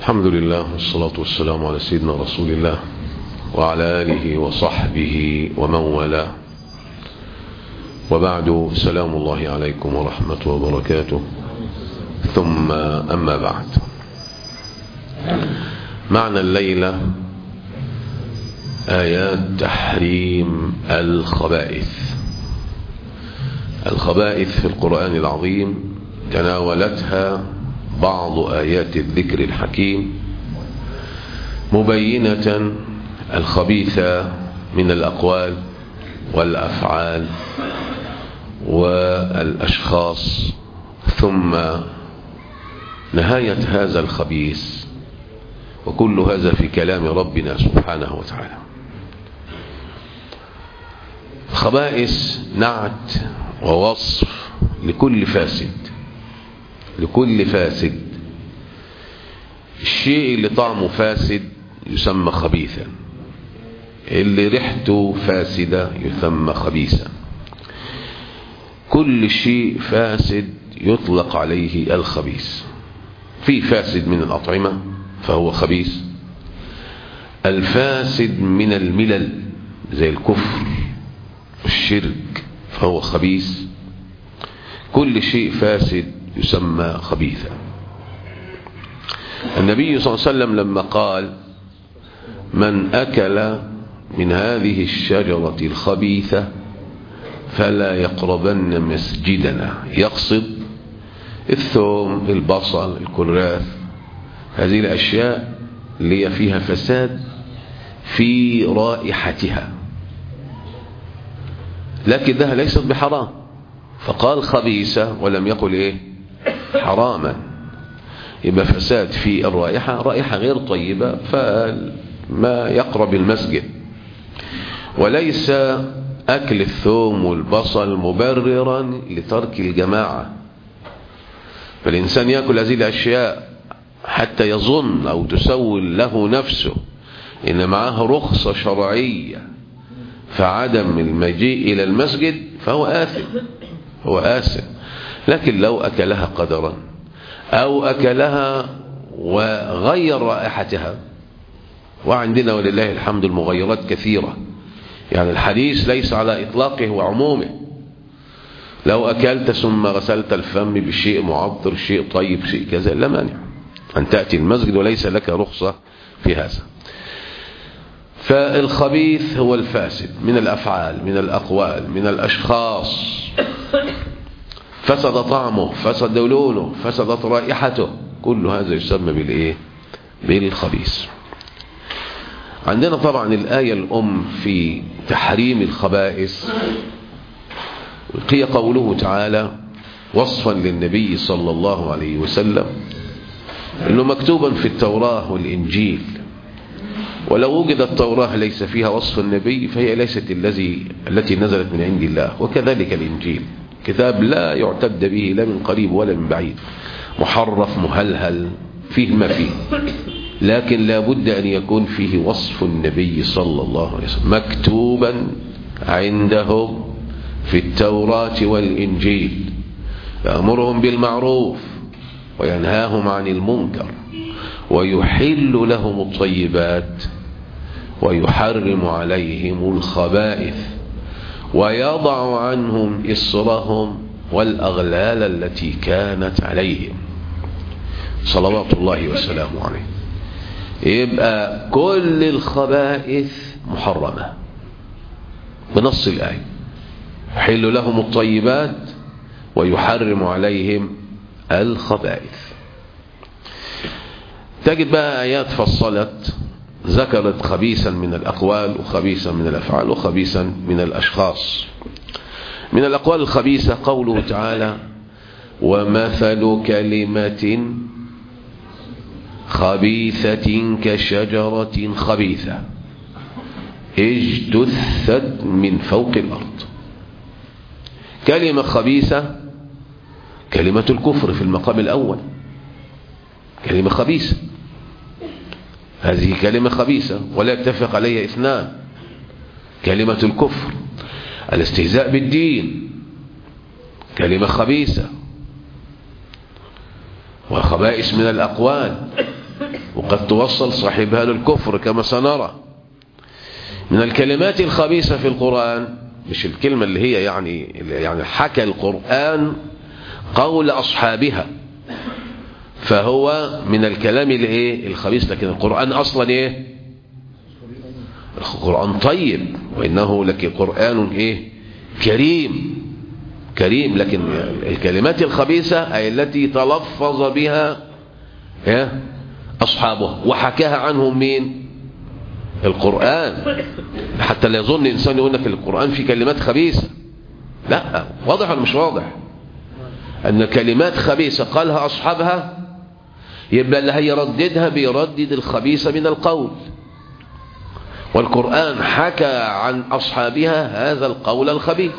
الحمد لله والصلاة والسلام على سيدنا رسول الله وعلى آله وصحبه ومن والاه وبعد سلام الله عليكم ورحمة وبركاته ثم أما بعد معنى الليلة آيات تحريم الخبائث الخبائث في القرآن العظيم تناولتها بعض آيات الذكر الحكيم مبينة الخبيث من الأقوال والأفعال والأشخاص ثم نهاية هذا الخبيث وكل هذا في كلام ربنا سبحانه وتعالى خبائث نعت ووصف لكل فاسد لكل فاسد الشيء اللي طعمه فاسد يسمى خبيثا اللي ريحته فاسدة يسمى خبيثا كل شيء فاسد يطلق عليه الخبيث في فاسد من الأطعمة فهو خبيث الفاسد من الملل زي الكفر الشرك فهو خبيث كل شيء فاسد يسمى خبيثا النبي صلى الله عليه وسلم لما قال من أكل من هذه الشجرة الخبيثة فلا يقربن مسجدنا يقصد الثوم البصل الكراث هذه الأشياء اللي فيها فساد في رائحتها لكنها ليست بحرام فقال خبيثة ولم يقل إيه حراما يبقى فساد في الرائحة رائحة غير طيبة فما يقرب المسجد وليس أكل الثوم والبصل مبررا لترك الجماعة فالإنسان يأكل هذه الأشياء حتى يظن أو تسول له نفسه إن معه رخصة شرعية فعدم المجيء إلى المسجد فهو آثم هو آثم لكن لو أكلها قدرا أو أكلها وغير رائحتها وعندنا ولله الحمد المغيرات كثيرة يعني الحديث ليس على إطلاقه وعمومه لو أكلت ثم غسلت الفم بشيء معطر شيء طيب شيء كذا لا مانع أن تأتي المسجد وليس لك رخصة في هذا فالخبيث هو الفاسد من الأفعال من الأقوال من الأشخاص فسد طعمه فسد لونه فسدت رائحته كل هذا يسمى بالإيه بالخبيث عندنا طبعا الآية الأم في تحريم الخبائث هي قوله تعالى وصفا للنبي صلى الله عليه وسلم انه مكتوبا في التوراة والإنجيل ولو وجد التوراة ليس فيها وصف النبي فهي ليست الذي التي نزلت من عند الله وكذلك الإنجيل كتاب لا يعتد به لا من قريب ولا من بعيد محرف مهلهل فيه ما فيه لكن لا بد أن يكون فيه وصف النبي صلى الله عليه وسلم مكتوبا عندهم في التوراة والإنجيل يأمرهم بالمعروف وينهاهم عن المنكر ويحل لهم الطيبات ويحرم عليهم الخبائث ويضع عنهم إصرهم والأغلال التي كانت عليهم صلوات الله وسلامه عليه يبقى كل الخبائث محرمة بنص الآية يحل لهم الطيبات ويحرم عليهم الخبائث تجد بقى آيات فصلت ذكرت خبيثا من الأقوال وخبيثا من الأفعال وخبيثا من الأشخاص من الأقوال الخبيثة قوله تعالى ومثل كلمة خبيثة كشجرة خبيثة اجتثت من فوق الأرض كلمة خبيثة كلمة الكفر في المقام الأول كلمة خبيثة هذه كلمة خبيثة ولا يتفق عليها اثنان كلمة الكفر الاستهزاء بالدين كلمة خبيثة وخبائث من الأقوال وقد توصل صاحبها للكفر كما سنرى من الكلمات الخبيثة في القرآن مش الكلمة اللي هي يعني يعني حكى القرآن قول أصحابها فهو من الكلام الايه الخبيث لكن القرآن أصلا ايه القرآن طيب وإنه لك قرآن ايه كريم كريم لكن الكلمات الخبيثة أي التي تلفظ بها إيه؟ أصحابه وحكاها عنهم مين القرآن حتى لا يظن إنسان يقول لك القرآن في كلمات خبيثة لا واضح ولا مش واضح أن كلمات خبيثة قالها أصحابها يبقى اللي هيرددها بيردد الخبيثة من القول والقرآن حكى عن أصحابها هذا القول الخبيث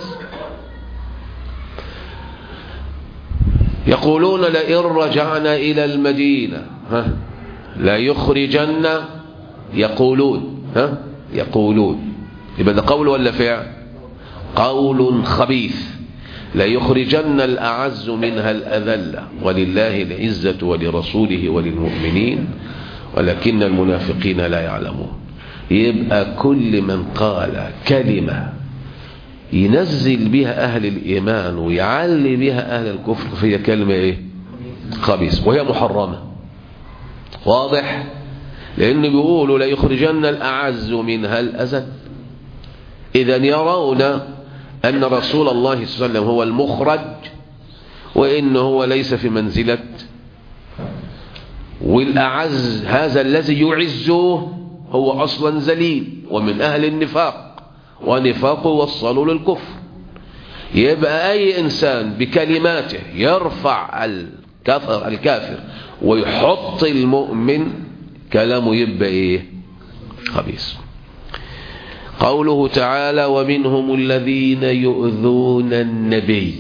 يقولون لئن رجعنا إلى المدينة ها لا يخرجن يقولون ها يقولون يبقى ده قول ولا فعل قول خبيث لا يخرجن الأعز منها الأذل ولله العزة ولرسوله وللمؤمنين ولكن المنافقين لا يعلمون يبقى كل من قال كلمة ينزل بها أهل الإيمان ويعلي بها أهل الكفر فهي كلمة إيه خبيث وهي محرمة واضح لأنه بيقولوا لا يخرجن الأعز منها الأزل إذا يرون أن رسول الله صلى الله عليه وسلم هو المخرج وإنه هو ليس في منزلة والأعز هذا الذي يعزه هو أصلا ذليل ومن أهل النفاق ونفاقه وصلوا للكفر يبقى أي إنسان بكلماته يرفع الكفر الكافر ويحط المؤمن كلامه يبقى إيه خبيث قوله تعالى ومنهم الذين يؤذون النبي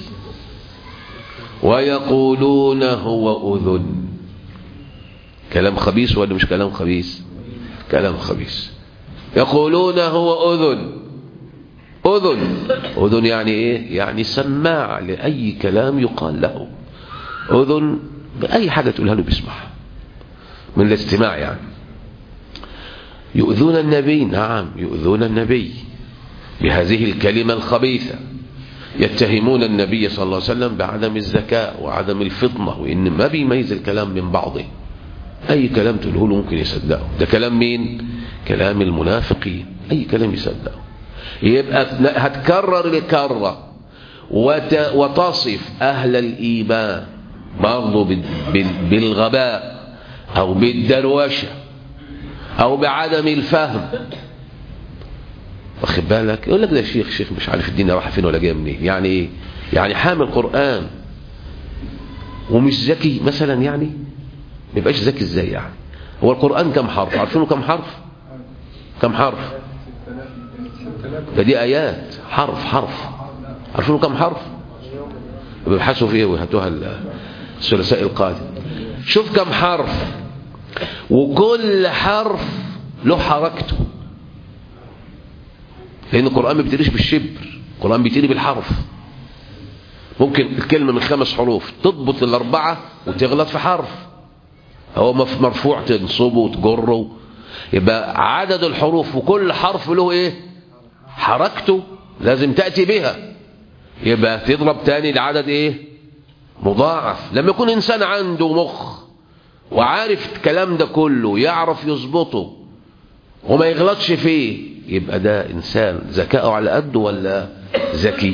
ويقولون هو أذن كلام خبيث ولا مش كلام خبيث كلام خبيث يقولون هو أذن أذن أذن يعني إيه يعني سماع لأي كلام يقال له أذن بأي حاجة تقولها له بيسمعها من الاستماع يعني يؤذون النبي نعم يؤذون النبي بهذه الكلمة الخبيثة يتهمون النبي صلى الله عليه وسلم بعدم الذكاء وعدم الفطنة وإن ما بيميز الكلام من بعضه أي كلام تقوله له ممكن يصدقه ده كلام مين كلام المنافقين أي كلام يصدقه يبقى هتكرر الكرة وت... وتصف أهل الإيمان برضه بال... بال... بالغباء أو بالدروشة أو بعدم الفهم واخد بالك يقول لك ده شيخ شيخ مش عارف الدنيا رايحه فين ولا جايه منين يعني ايه يعني حامل قرآن ومش ذكي مثلا يعني ما يبقاش ذكي ازاي يعني هو القرآن كم حرف عارفينه كم حرف كم حرف ده دي آيات حرف حرف عارفينه كم حرف بيبحثوا فيه ويهاتوها الثلاثاء القادم شوف كم حرف وكل حرف له حركته لأن القرآن ما بيتريش بالشبر القرآن بيتري بالحرف ممكن الكلمة من خمس حروف تضبط الأربعة وتغلط في حرف هو مرفوع تنصبه وتجره يبقى عدد الحروف وكل حرف له ايه حركته لازم تأتي بها يبقى تضرب تاني العدد ايه مضاعف لما يكون انسان عنده مخ وعارف الكلام ده كله يعرف يظبطه وما يغلطش فيه يبقى ده انسان ذكاؤه على قده ولا ذكي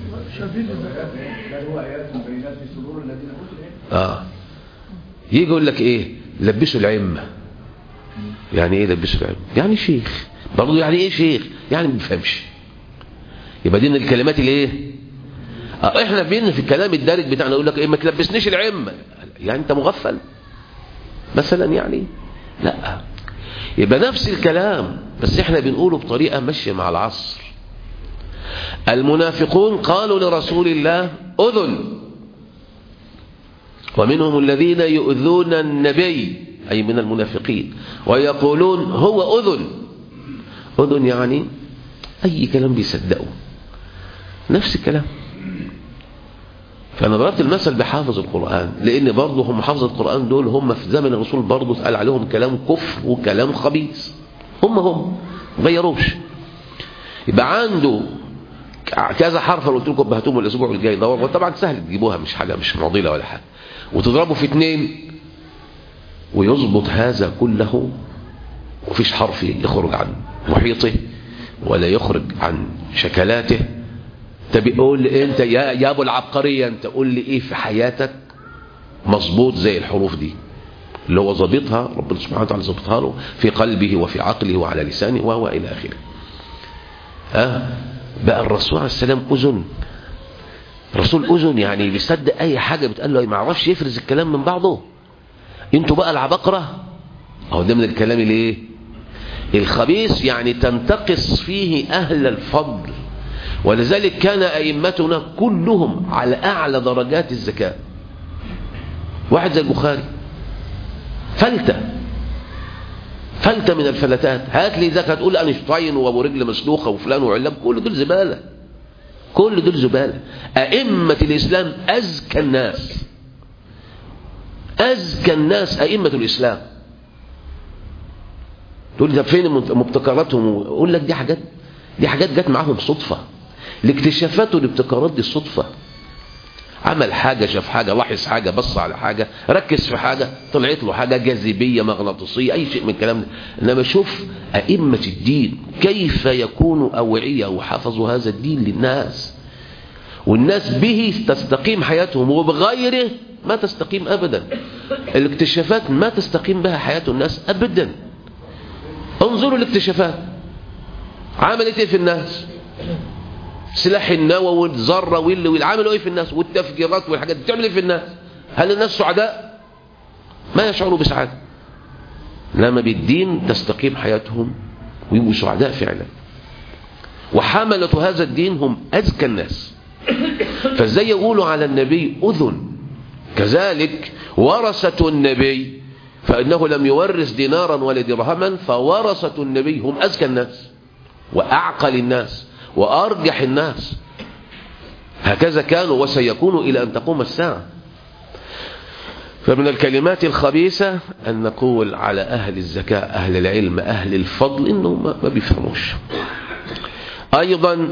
اه يجي يقول لك ايه لبسوا العمه يعني ايه لبسوا العمه يعني شيخ برضه يعني ايه شيخ يعني ما بيفهمش يبقى دي من الكلمات اللي ايه آه احنا بين في الكلام الدارج بتاعنا يقول لك ايه ما تلبسنيش العمه يعني انت مغفل مثلا يعني لا يبقى نفس الكلام بس احنا بنقوله بطريقه ماشيه مع العصر المنافقون قالوا لرسول الله اذن ومنهم الذين يؤذون النبي أي من المنافقين ويقولون هو أذن أذن يعني أي كلام بيصدقوا نفس الكلام فأنا ضربت المثل بحافظ القرآن لأن برضه هم حافظ القرآن دول هم في زمن الرسول برضه اتقال عليهم كلام كفر وكلام خبيث هم هم غيروش يبقى عنده كذا حرف اللي قلت لكم بهتوم الاسبوع الجاي ده وطبعا سهل تجيبوها مش حاجه مش معضله ولا حاجه وتضربوا في اثنين ويظبط هذا كله وفيش حرف يخرج عن محيطه ولا يخرج عن شكلاته طب قول لي انت يا يا ابو العبقريه انت قول لي ايه في حياتك مظبوط زي الحروف دي اللي هو ظابطها ربنا سبحانه وتعالى ظابطها له في قلبه وفي عقله وعلى لسانه وهو الى اخره اه بقى الرسول عليه السلام اذن الرسول اذن يعني بيصدق اي حاجه بتقال له ما يعرفش يفرز الكلام من بعضه انتوا بقى العبقره اهو ده من الكلام الايه الخبيث يعني تنتقص فيه اهل الفضل ولذلك كان ائمتنا كلهم على اعلى درجات الزكاه واحد زي البخاري فلتة فلتة من الفلتات هات لي زكاة تقول أينشتاين وأبو رجل مسلوخة وفلان وعلام كل دول زبالة كل دول زبالة أئمة الإسلام أزكى الناس أزكى الناس أئمة الإسلام تقول لي طب فين مبتكراتهم أقول لك دي حاجات دي حاجات جت معاهم صدفة الاكتشافات والابتكارات دي صدفة عمل حاجة شاف حاجة لاحظ حاجة بص على حاجة ركز في حاجة طلعت له حاجة جاذبية مغناطيسية أي شيء من الكلام ده إنما شوف أئمة الدين كيف يكونوا أوعية وحفظوا هذا الدين للناس والناس به تستقيم حياتهم وبغيره ما تستقيم أبدا الاكتشافات ما تستقيم بها حياة الناس أبدا انظروا الاكتشافات عملت ايه في الناس سلاح النووي والذره واللي والعملوا ايه في الناس والتفجيرات والحاجات دي بتعمل ايه في الناس هل الناس سعداء ما يشعروا بسعاده لما بالدين تستقيم حياتهم ويبقوا سعداء فعلا وحملة هذا الدين هم أزكى الناس فازاي يقولوا على النبي أذن كذلك ورثة النبي فإنه لم يورث دينارا ولا درهما فورثة النبي هم أزكى الناس وأعقل الناس وأرجح الناس هكذا كانوا وسيكونوا إلى أن تقوم الساعة فمن الكلمات الخبيثة أن نقول على أهل الزكاة أهل العلم أهل الفضل إنهم ما بيفهموش أيضا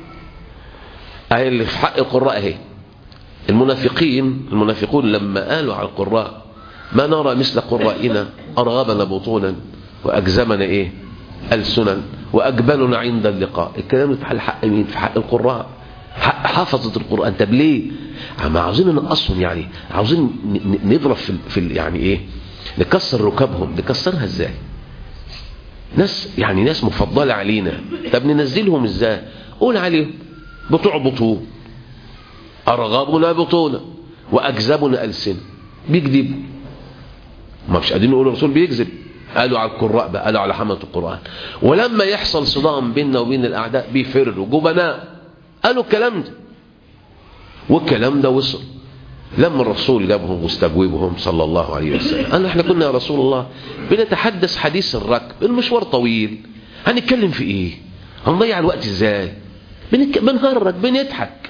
في حق القراء اهي المنافقين المنافقون لما قالوا على القراء ما نرى مثل قرائنا أرغبنا بطونا وأجزمنا إيه ألسنا وأقبلنا عند اللقاء الكلام في حق مين في حق القراء حق حافظة القرآن طب ليه عم عاوزين نقصهم يعني عاوزين نضرب في, في يعني ايه نكسر ركابهم نكسرها ازاي ناس يعني ناس مفضلة علينا طب ننزلهم ازاي قول عليهم بطوع بطون أرغبنا بطونا وأكذبنا ألسن بيكذبوا ما مش قادرين يقولوا الرسول بيكذب قالوا على القراء بقى قالوا على حملة القرآن ولما يحصل صدام بيننا وبين الأعداء بيفروا جبناء قالوا الكلام ده والكلام ده وصل لما الرسول جابهم واستجوبهم صلى الله عليه وسلم قال احنا كنا يا رسول الله بنتحدث حديث الركب المشوار طويل هنتكلم في ايه هنضيع الوقت ازاي بنك... بنهرج بنضحك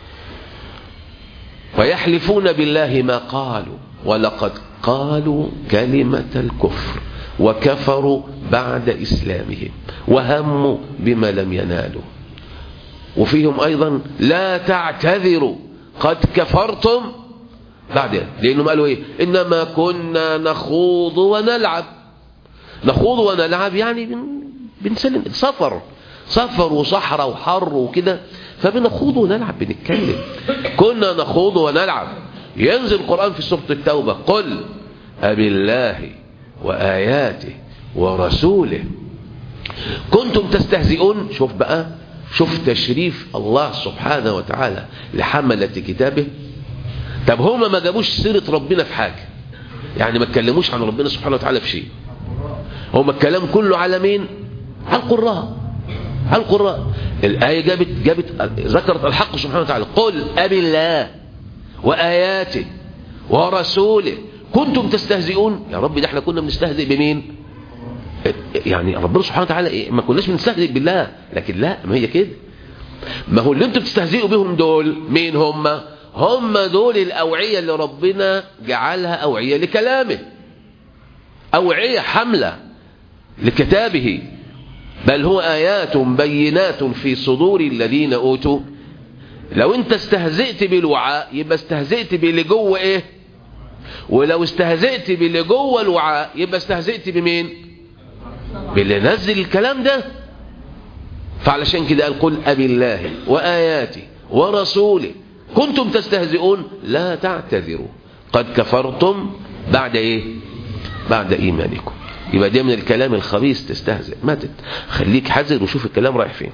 ويحلفون بالله ما قالوا ولقد قالوا كلمة الكفر وكفروا بعد إسلامهم وهموا بما لم ينالوا وفيهم أيضا لا تعتذروا قد كفرتم بعد لأنهم قالوا إيه إنما كنا نخوض ونلعب نخوض ونلعب يعني بن... بنسلم سفر سفر وصحراء وحر وكده فبنخوض ونلعب بنتكلم كنا نخوض ونلعب ينزل القرآن في سورة التوبة قل أبي الله وآياته ورسوله كنتم تستهزئون شوف بقى شوف تشريف الله سبحانه وتعالى لحملة كتابه طب هما ما جابوش سيرة ربنا في حاجة يعني ما اتكلموش عن ربنا سبحانه وتعالى في شيء هما الكلام كله على مين على القراء على القراء الآية جابت جابت ذكرت الحق سبحانه وتعالى قل أبي الله وآياته ورسوله كنتم تستهزئون يا رب ده احنا كنا بنستهزئ بمين يعني ربنا سبحانه وتعالى إيه؟ ما كناش بنستهزئ بالله لكن لا ما هي كده ما هو اللي انتم بتستهزئوا بهم دول مين هم هم دول الأوعية اللي ربنا جعلها أوعية لكلامه أوعية حملة لكتابه بل هو آيات بينات في صدور الذين أوتوا لو انت استهزئت بالوعاء يبقى استهزئت باللي جوه ايه ولو استهزئت باللي جوه الوعاء يبقى استهزئت بمين باللي نزل الكلام ده فعلشان كده قال قل أبي الله وآياته ورسوله كنتم تستهزئون لا تعتذروا قد كفرتم بعد ايه بعد ايمانكم يبقى ده من الكلام الخبيث تستهزئ ماتت خليك حذر وشوف الكلام رايح فين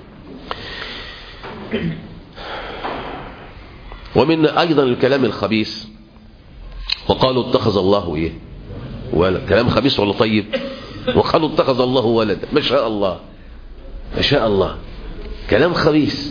ومن ايضا الكلام الخبيث وقالوا اتخذ الله ايه ولد كلام خبيث ولا طيب وقالوا اتخذ الله ولدا ما شاء الله ما شاء الله كلام خبيث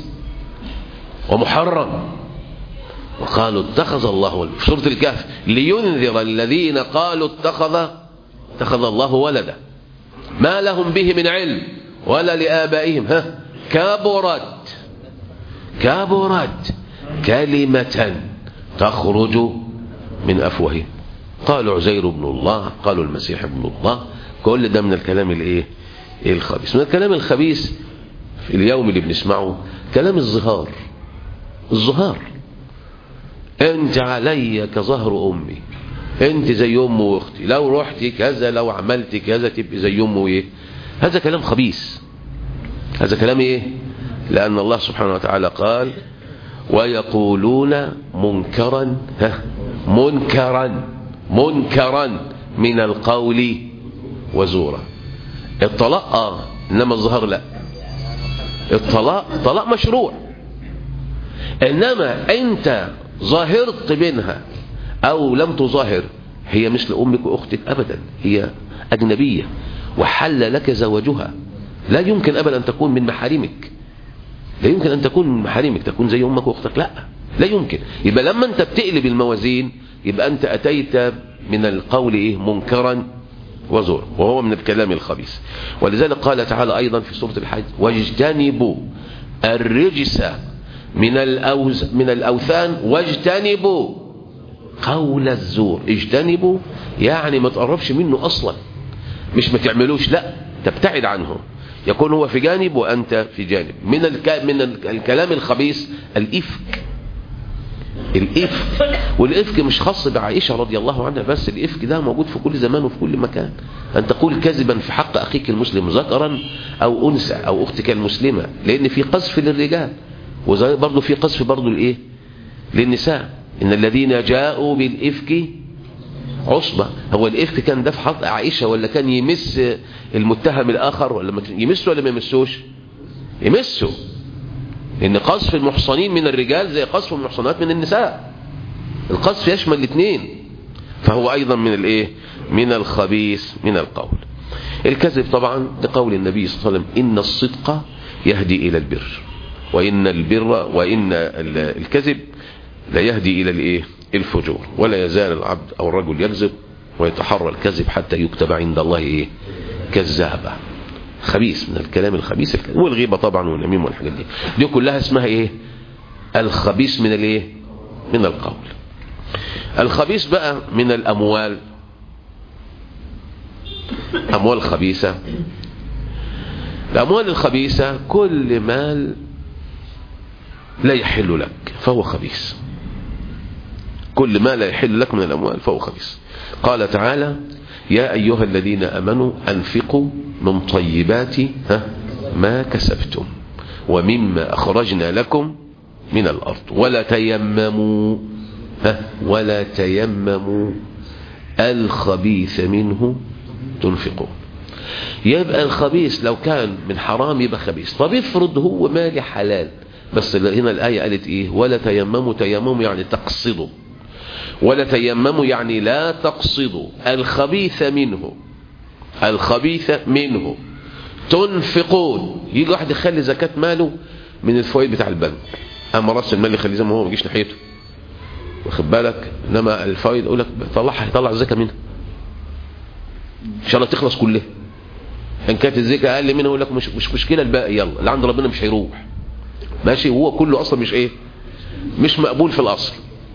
ومحرم وقالوا اتخذ الله ولدا في سورة الكهف لينذر الذين قالوا اتخذ اتخذ الله ولدا ما لهم به من علم ولا لآبائهم ها كبرت كبرت كلمة تخرج من أفواههم قالوا عزير بن الله قالوا المسيح ابن الله كل ده من الكلام الايه الخبيث من الكلام الخبيث في اليوم اللي بنسمعه كلام الظهار الظهار انت علي كظهر امي انت زي ام واختي لو رحتي كذا لو عملتي كذا تبقي زي ام وايه هذا كلام خبيث هذا كلام ايه لان الله سبحانه وتعالى قال ويقولون منكرا ها منكرا منكرا من القول وزورا الطلاق اه انما الظهر لا الطلاق طلاق مشروع انما انت ظاهرت منها او لم تظاهر هي مثل امك واختك ابدا هي اجنبية وحل لك زواجها لا يمكن ابدا ان تكون من محارمك لا يمكن ان تكون من محارمك تكون زي امك واختك لا لا يمكن يبقى لما انت بتقلب الموازين يبقى انت اتيت من القول ايه منكرا وزور وهو من الكلام الخبيث ولذلك قال تعالى ايضا في سورة الحج واجتنبوا الرجس من الأوز من الاوثان واجتنبوا قول الزور اجتنبوا يعني ما تقربش منه اصلا مش ما تعملوش لا تبتعد عنه يكون هو في جانب وانت في جانب من الك... من الكلام الخبيث الافك الإفك والإفك مش خاص بعائشة رضي الله عنها بس الإفك ده موجود في كل زمان وفي كل مكان أن تقول كذبا في حق أخيك المسلم ذكرا أو أنثى أو أختك المسلمة لأن في قذف للرجال وزي برضه في قذف برضه الإيه للنساء إن الذين جاءوا بالإفك عصبة هو الإفك كان ده في حق عائشة ولا كان يمس المتهم الآخر ولا يمسه ولا ما يمسوش يمسه ان قذف المحصنين من الرجال زي قذف المحصنات من النساء القذف يشمل الاثنين فهو ايضا من الايه من الخبيث من القول الكذب طبعا لقول النبي صلى الله عليه وسلم ان الصدق يهدي الى البر وان البر وان الكذب لا يهدي الى الايه الفجور ولا يزال العبد او الرجل يكذب ويتحرى الكذب حتى يكتب عند الله ايه كذابا خبيث من الكلام الخبيث والغيبة طبعا والنميم والحاجات دي دي كلها اسمها ايه الخبيث من الايه من القول الخبيث بقى من الاموال اموال خبيثة الاموال الخبيثة كل مال لا يحل لك فهو خبيث كل ما لا يحل لك من الاموال فهو خبيث قال تعالى يا أيها الذين أمنوا أنفقوا من طيبات ما كسبتم ومما أخرجنا لكم من الأرض ولا تيمموا ولا تيمموا الخبيث منه تنفقون يبقى الخبيث لو كان من حرام يبقى خبيث طب افرض هو مالي حلال بس هنا الآية قالت إيه ولا تيمموا تيمموا يعني تقصدوا ولا تيمموا يعني لا تقصدوا الخبيث منه الخبيث منه تنفقون يجي واحد يخلي زكاة ماله من الفوائد بتاع البنك اما راس المال يخليه زي ما هو ما يجيش ناحيته واخد بالك انما الفوائد يقول لك طلعها يطلع الزكاه منها ان شاء الله تخلص كلها ان كانت الزكاه اقل منها يقول لك مش مش مشكله الباقي يلا اللي عند ربنا مش هيروح ماشي وهو كله اصلا مش ايه مش مقبول في الاصل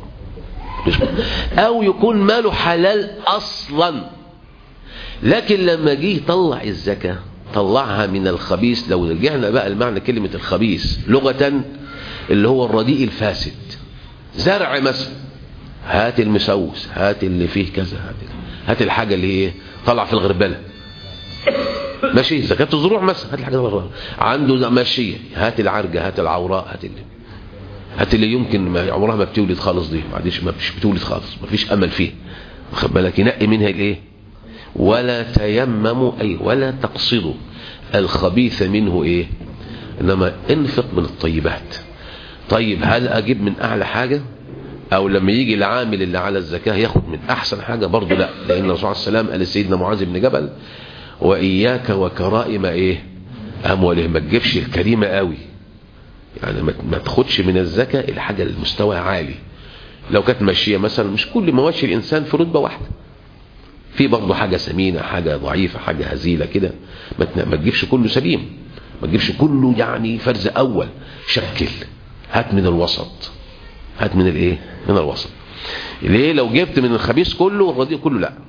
مش او يكون ماله حلال اصلا لكن لما جه يطلع الزكاة طلعها من الخبيث لو رجعنا بقى لمعنى كلمة الخبيث لغة اللي هو الرديء الفاسد زرع مثلا هات المسوس هات اللي فيه كذا هات, هات الحاجة اللي هي طلع في الغربلة ماشي زكاة الزروع مثلا هات الحاجة اللي عنده ماشية هات العرجة هات العوراء هات اللي هات اللي يمكن ما عمرها ما بتولد خالص دي ما عادش ما مش بتولد خالص ما فيش امل فيه واخد بالك ينقي منها الايه ولا تيمموا اي ولا تقصدوا الخبيث منه ايه انما انفق من الطيبات طيب هل اجيب من اعلى حاجه او لما يجي العامل اللي على الزكاه ياخد من احسن حاجه برضه لا لان الرسول عليه السلام قال لسيدنا معاذ بن جبل واياك وكرائم ايه اموالهم ما تجيبش الكريمه قوي يعني ما تاخدش من الزكاه الحاجه المستوى عالي لو كانت ماشيه مثلا مش كل مواشي الانسان في رتبه واحده في برضه حاجه سمينه حاجه ضعيفه حاجه هزيله كده ما تجيبش كله سليم ما تجيبش كله يعني فرز اول شكل هات من الوسط هات من الايه من الوسط ليه لو جبت من الخبيث كله والرديء كله لا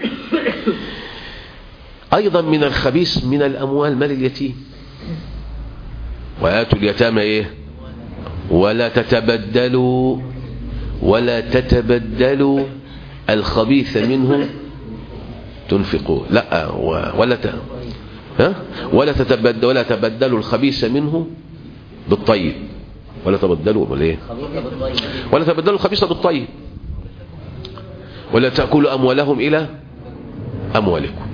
ايضا من الخبيث من الاموال مال اليتيم وآتوا اليتامى ايه ولا تتبدلوا ولا تتبدلوا الخبيث منه تنفقوا لا ولا ت... ها ولا تتبدل ولا تبدلوا الخبيث منه بالطيب ولا تبدلوا ولا ايه ولا تبدلوا الخبيث بالطيب ولا تاكلوا اموالهم الى اموالكم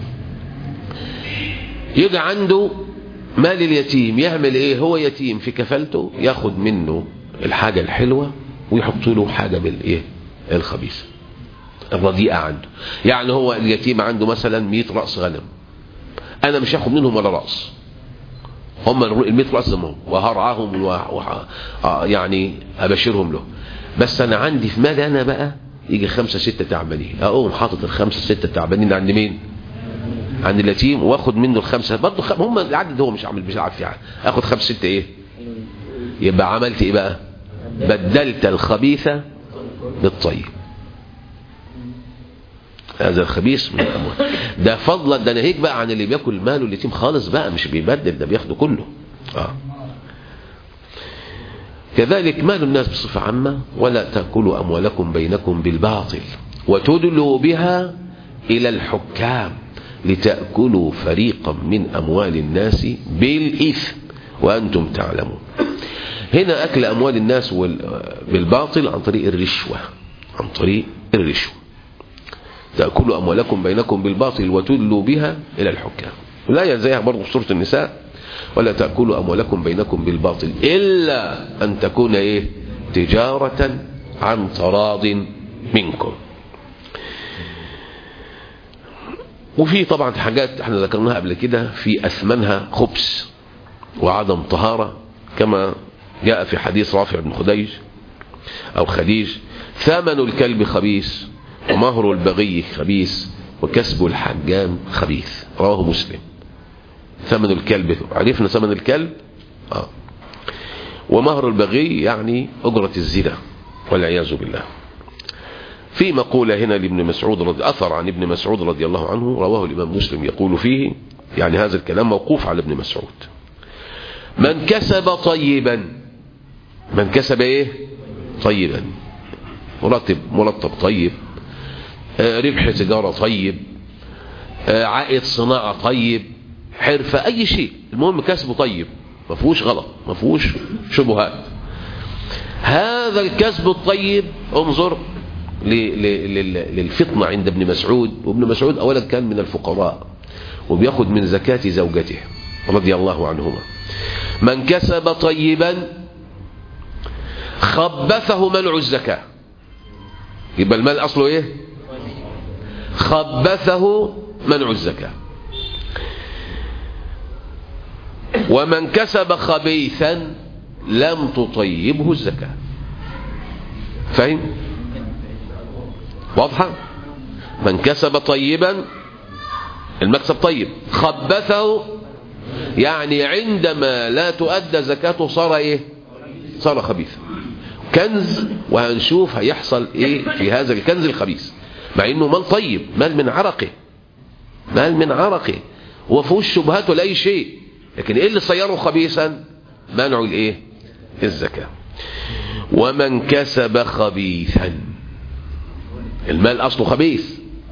يجي عنده مال اليتيم يعمل ايه هو يتيم في كفالته ياخد منه الحاجة الحلوة ويحط له حاجة بالايه الخبيثة الرديئة عنده يعني هو اليتيم عنده مثلا 100 رأس غنم انا مش هاخد منهم ولا رأس هم ال 100 رأس هم وهرعاهم وح... يعني ابشرهم له بس انا عندي في مالي انا بقى يجي خمسة ستة تعبانين اقوم حاطط الخمسة ستة تعبانين عند مين عند اليتيم واخد منه الخمسة برضه خم... هم العدد هو مش عامل مش عارف يعني اخد خمسة ستة ايه يبقى عملت ايه بقى بدلت الخبيثة بالطيب هذا الخبيث من الاموال ده فضلا ده ناهيك بقى عن اللي بياكل ماله اليتيم خالص بقى مش بيبدل ده بياخده كله اه كذلك مال الناس بصفة عامة ولا تأكلوا أموالكم بينكم بالباطل وتدلوا بها إلى الحكام لتأكلوا فريقا من أموال الناس بالإثم وأنتم تعلمون هنا أكل أموال الناس بالباطل عن طريق الرشوة عن طريق الرشوة تأكلوا أموالكم بينكم بالباطل وتدلوا بها إلى الحكام ولا زيها برضه في سورة النساء ولا تأكلوا أموالكم بينكم بالباطل إلا أن تكون إيه تجارة عن تراض منكم وفي طبعا حاجات احنا ذكرناها قبل كده في أثمنها خبث وعدم طهارة كما جاء في حديث رافع بن خديج أو خديج ثمن الكلب خبيث ومهر البغي خبيث وكسب الحجام خبيث رواه مسلم ثمن الكلب عرفنا ثمن الكلب آه. ومهر البغي يعني أجرة الزنا والعياذ بالله في مقولة هنا لابن مسعود رضي أثر عن ابن مسعود رضي الله عنه رواه الإمام مسلم يقول فيه يعني هذا الكلام موقوف على ابن مسعود من كسب طيبا من كسب ايه طيبا مرتب مرتب طيب آه ربح تجارة طيب آه عائد صناعة طيب حرفة أي شيء المهم كسبه طيب ما فيهوش غلط ما فيهوش شبهات هذا الكسب الطيب انظر للفطنة عند ابن مسعود وابن مسعود أولا كان من الفقراء وبياخد من زكاة زوجته رضي الله عنهما من كسب طيبا خبثه منع الزكاة يبقى المال أصله إيه خبثه منع الزكاة ومن كسب خبيثا لم تطيبه الزكاة فاهم واضحة من كسب طيبا المكسب طيب خبثه يعني عندما لا تؤدى زكاته صار ايه صار خبيثا كنز وهنشوف هيحصل ايه في هذا الكنز الخبيث مع انه مال طيب مال من عرقه مال من عرقه هو فيهوش شبهات ولا اي شيء لكن ايه اللي صيره خبيثا منع الايه الزكاه ومن كسب خبيثا المال اصله خبيث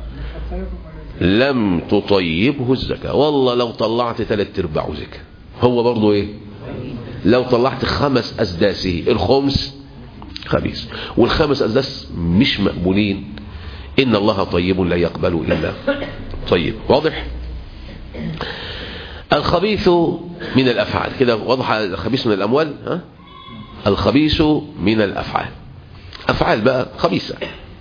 لم تطيبه الزكاه والله لو طلعت ثلاث ارباعه زكاه هو برضه ايه لو طلعت خمس اسداسه الخمس خبيث والخمس اسداس مش مقبولين ان الله طيب لا يقبل الا طيب واضح الخبيث من الافعال كده واضح الخبيث من الاموال ها الخبيث من الافعال افعال بقى خبيثه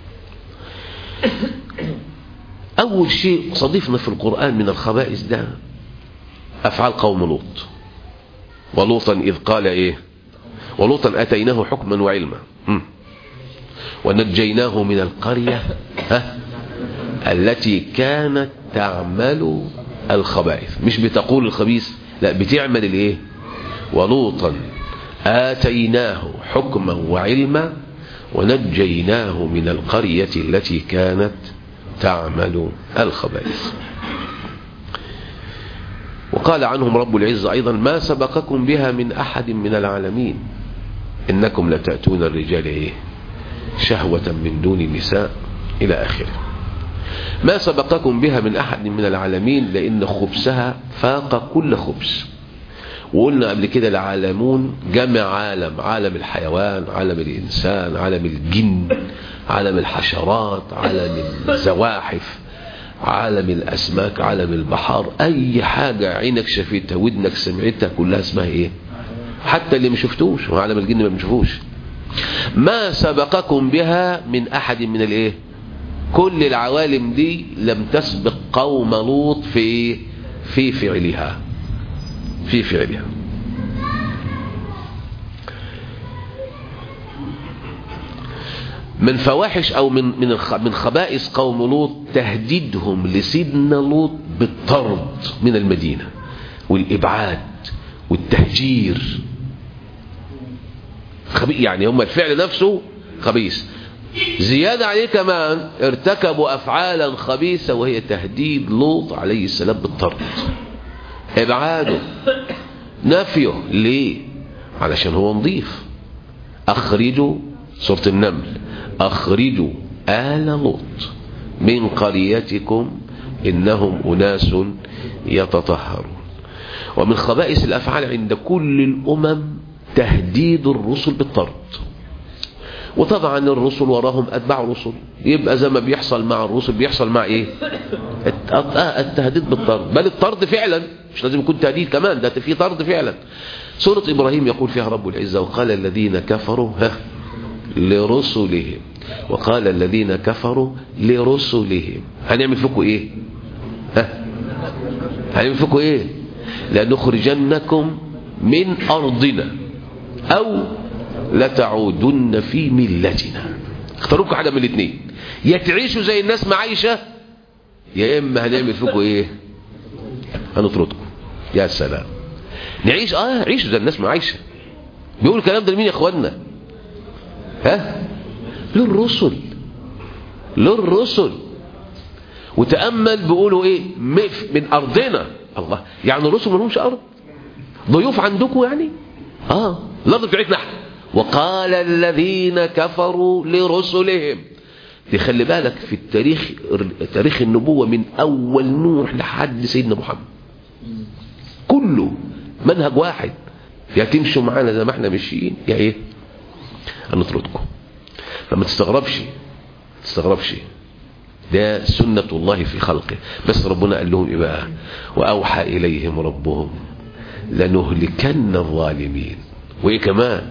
اول شيء صديفنا في القران من الخبائث ده افعال قوم لوط ولوطا اذ قال ايه ولوطا اتيناه حكما وعلما م. ونجيناه من القريه ها التي كانت تعمل الخبائث مش بتقول الخبيث لا بتعمل الايه ولوطا آتيناه حكما وعلما ونجيناه من القرية التي كانت تعمل الخبائث وقال عنهم رب العزة أيضا ما سبقكم بها من أحد من العالمين إنكم لتأتون الرجال إيه شهوة من دون النساء إلى آخره ما سبقكم بها من أحد من العالمين لأن خبزها فاق كل خبز وقلنا قبل كده العالمون جمع عالم عالم الحيوان عالم الإنسان عالم الجن عالم الحشرات عالم الزواحف عالم الأسماك عالم البحار أي حاجة عينك شافتها ودنك سمعتها كلها اسمها إيه حتى اللي ما شفتوش وعالم الجن ما بنشوفوش ما سبقكم بها من أحد من الإيه كل العوالم دي لم تسبق قوم لوط في في فعلها في فعلها من فواحش او من من من خبائث قوم لوط تهديدهم لسيدنا لوط بالطرد من المدينه والابعاد والتهجير خبيث يعني هم الفعل نفسه خبيث زيادة عليه كمان ارتكبوا أفعالا خبيثة وهي تهديد لوط عليه السلام بالطرد إبعاده نفيه ليه علشان هو نظيف أخرجوا سورة النمل أخرجوا آل لوط من قريتكم إنهم أناس يتطهرون ومن خبائث الأفعال عند كل الأمم تهديد الرسل بالطرد وطبعا الرسل وراهم أتباع رسل يبقى زي ما بيحصل مع الرسل بيحصل مع إيه التهديد بالطرد بل الطرد فعلا مش لازم يكون تهديد كمان ده في طرد فعلا سورة إبراهيم يقول فيها رب العزة وقال الذين كفروا ها لرسلهم وقال الذين كفروا لرسلهم هنعمل فيكم ايه ها هنعمل فيكم ايه لنخرجنكم من ارضنا او لتعودن في ملتنا اختاروكم حاجه من الاثنين يا تعيشوا زي الناس معايشه يا اما هنعمل فيكم ايه هنطردكم يا سلام نعيش اه عيشوا زي الناس معايشه بيقول الكلام ده لمين يا اخوانا ها للرسل للرسل وتأمل بيقولوا ايه من ارضنا الله يعني الرسل ما لهمش ارض ضيوف عندكم يعني اه الارض بتاعتنا احنا وقال الذين كفروا لرسلهم تخلي بالك في التاريخ تاريخ النبوة من اول نوح لحد سيدنا محمد كله منهج واحد يا تمشوا معانا زي ما احنا ماشيين يا ايه هنطردكم فما تستغربش تستغربش ده سنة الله في خلقه بس ربنا قال لهم ايه بقى واوحى اليهم ربهم لنهلكن الظالمين وايه كمان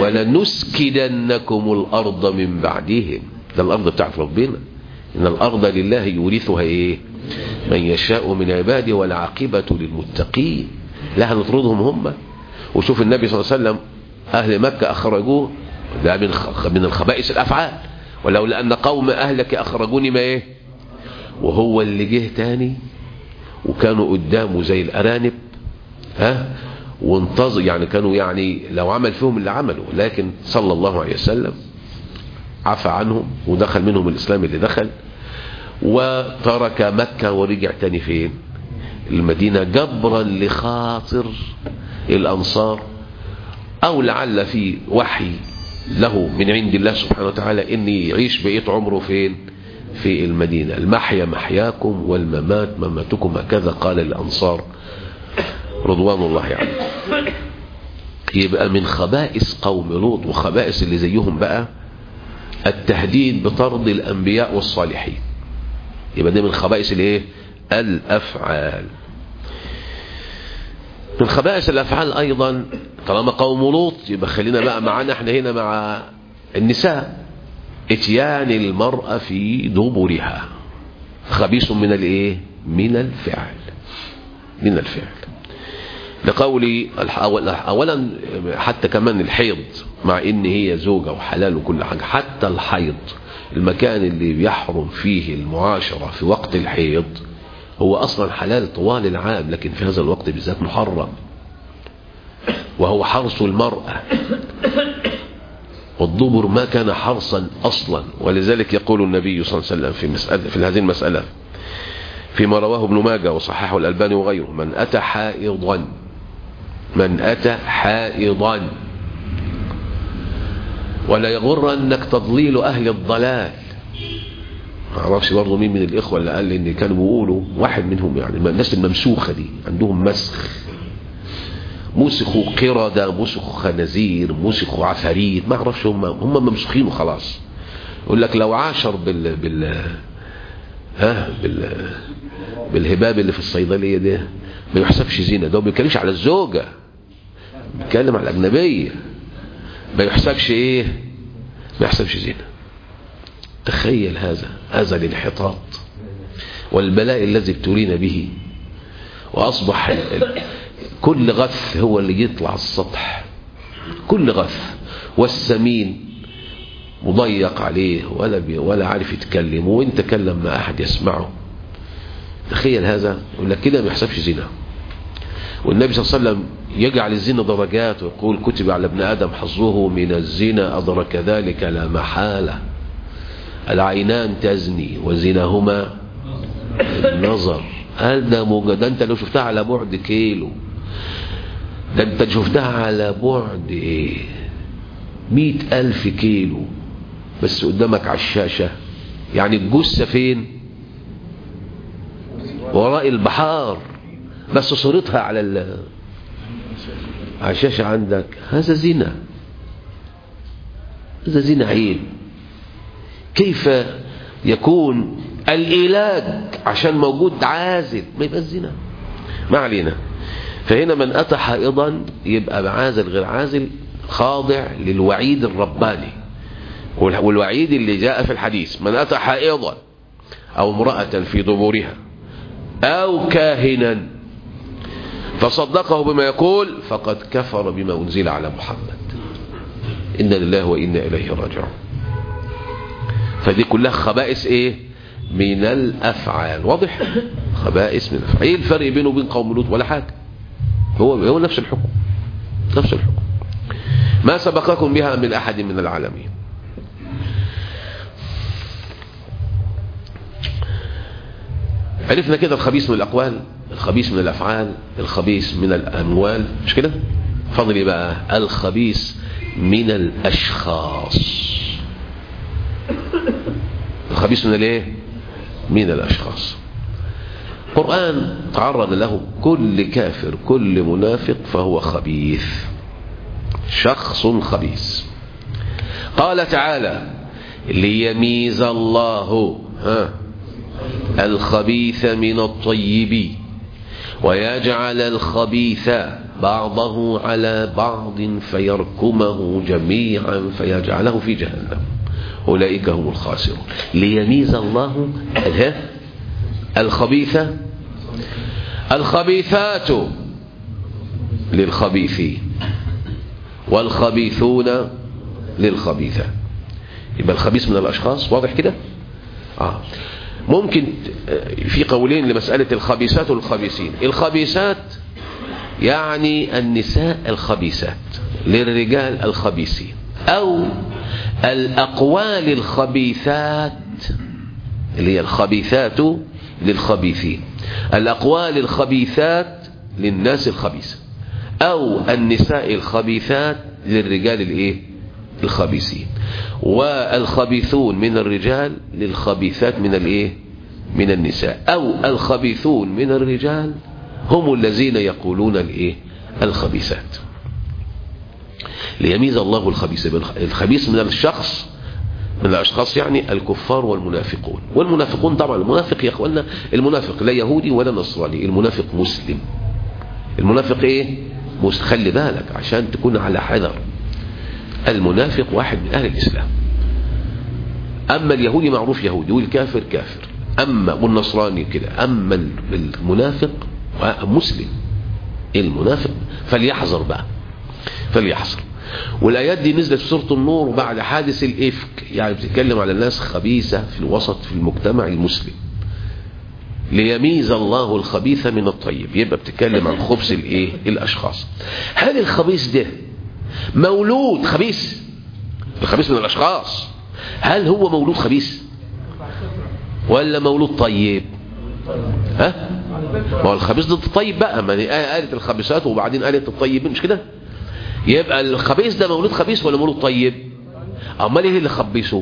ولنسكننكم الارض من بعدهم ده الارض بتاعت ربنا ان الارض لله يورثها ايه من يشاء من عباده والعاقبة للمتقين لا هنطردهم هم وشوف النبي صلى الله عليه وسلم اهل مكة اخرجوه ده من من الخبائث الافعال ولولا ان قوم اهلك اخرجوني ما ايه وهو اللي جه تاني وكانوا قدامه زي الارانب ها وانتظر يعني كانوا يعني لو عمل فيهم اللي عملوا لكن صلى الله عليه وسلم عفى عنهم ودخل منهم الإسلام اللي دخل وترك مكة ورجع تاني فين المدينة جبرا لخاطر الأنصار أو لعل في وحي له من عند الله سبحانه وتعالى إن يعيش بقية عمره فين في المدينة المحيا محياكم والممات مماتكم هكذا قال الأنصار رضوان الله عليهم يعني. يبقى من خبائث قوم لوط وخبائث اللي زيهم بقى التهديد بطرد الأنبياء والصالحين يبقى ده من خبائث الايه الأفعال من خبائث الأفعال أيضا طالما قوم لوط يبقى خلينا بقى معانا احنا هنا مع النساء اتيان المرأة في دبرها خبيث من الايه من الفعل من الفعل لقول اولا حتى كمان الحيض مع ان هي زوجة وحلال وكل حاجة حتى الحيض المكان اللي بيحرم فيه المعاشرة في وقت الحيض هو اصلا حلال طوال العام لكن في هذا الوقت بالذات محرم وهو حرص المرأة والضبر ما كان حرصا اصلا ولذلك يقول النبي صلى الله عليه وسلم في مسألة في هذه المسألة فيما رواه ابن ماجه وصححه الألباني وغيره من أتى حائضا من أتى حائضا ولا يغرنك تضليل أهل الضلال ما اعرفش برضه مين من الإخوة اللي قال لي إن كانوا بيقولوا واحد منهم يعني الناس الممسوخة دي عندهم مسخ مسخوا قردة مسخوا خنازير مسخوا عفاريت ما اعرفش هم هم ممسوخين وخلاص يقول لك لو عاشر بال بال ها بال بالهباب اللي في الصيدلية ده ما يحسبش زنا ده ما بيتكلمش على الزوجة بيتكلم على الأجنبية ما يحسبش ايه ما يحسبش زنا تخيل هذا هذا الانحطاط والبلاء الذي ابتلينا به وأصبح كل غث هو اللي يطلع السطح كل غث والسمين مضيق عليه ولا بي ولا عارف يتكلم وان تكلم ما احد يسمعه تخيل هذا يقول لك كده ما يحسبش زنا والنبي صلى الله عليه وسلم يجعل الزنا درجات ويقول كتب على ابن ادم حظه من الزنا ادرك ذلك لا محاله العينان تزني وزناهما النظر قال ده موجود ده انت لو شفتها على بعد كيلو ده انت شفتها على بعد ايه مئة ألف كيلو بس قدامك على الشاشة يعني الجثة فين وراء البحار بس صورتها على ال... على الشاشة عندك هذا زنا هذا زنا عيب كيف يكون العلاج عشان موجود عازل ما يبقى الزنا ما علينا فهنا من أتى حائضا يبقى عازل غير عازل خاضع للوعيد الرباني والوعيد اللي جاء في الحديث من أتى حائضا أو امرأة في دبورها أو كاهنا فصدقه بما يقول فقد كفر بما أنزل على محمد إنا لله وإنا إليه راجعون فدي كلها خبائث إيه من الأفعال واضح خبائث من الأفعال إيه الفرق بينه وبين قوم لوط ولا حاجة هو هو نفس الحكم نفس الحكم ما سبقكم بها من أحد من العالمين عرفنا كده الخبيث من الأقوال الخبيث من الأفعال الخبيث من الأموال مش كده فضل بقى الخبيث من الأشخاص الخبيث من الايه من الأشخاص القرآن تعرض له كل كافر كل منافق فهو خبيث شخص خبيث قال تعالى ليميز الله ها الخبيث من الطيب ويجعل الخبيث بعضه على بعض فيركمه جميعا فيجعله في جهنم أولئك هم الخاسرون ليميز الله الخبيث الخبيثات للخبيثين والخبيثون للخبيثات يبقى الخبيث من الأشخاص واضح كده آه. ممكن في قولين لمسألة الخبيثات والخبيثين الخبيثات يعني النساء الخبيثات للرجال الخبيثين أو الأقوال الخبيثات اللي هي الخبيثات للخبيثين الأقوال الخبيثات للناس الخبيثة أو النساء الخبيثات للرجال الايه الخبيثين والخبيثون من الرجال للخبيثات من الايه من النساء أو الخبيثون من الرجال هم الذين يقولون الايه الخبيثات ليميز الله الخبيث الخبيث من الشخص من الأشخاص يعني الكفار والمنافقون والمنافقون طبعا المنافق يا أخوانا المنافق لا يهودي ولا نصراني المنافق مسلم المنافق ايه مس خلي بالك عشان تكون على حذر المنافق واحد من أهل الإسلام أما اليهودي معروف يهودي والكافر كافر أما والنصراني كده أما المنافق مسلم المنافق فليحذر بقى فليحذر والآيات دي نزلت في سورة النور بعد حادث الإفك يعني بتتكلم على الناس خبيثة في الوسط في المجتمع المسلم ليميز الله الخبيث من الطيب يبقى بتتكلم عن خبث الايه الاشخاص هل الخبيث ده مولود خبيث الخبيث من الاشخاص هل هو مولود خبيث ولا مولود طيب ها ما هو الخبيث ضد الطيب بقى ما هي قالت الخبيثات وبعدين قالت الطيبين مش كده يبقى الخبيث ده مولود خبيث ولا مولود طيب امال ايه اللي خبيثه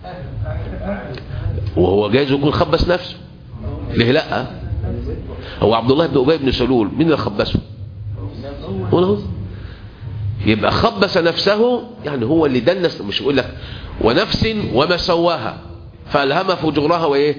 وهو جايز يكون خبث نفسه ليه لا هو عبد الله بن ابي بن سلول مين اللي خبثه هو يبقى خبث نفسه يعني هو اللي دنس مش يقول لك ونفس وما سواها فالهم فجورها وايه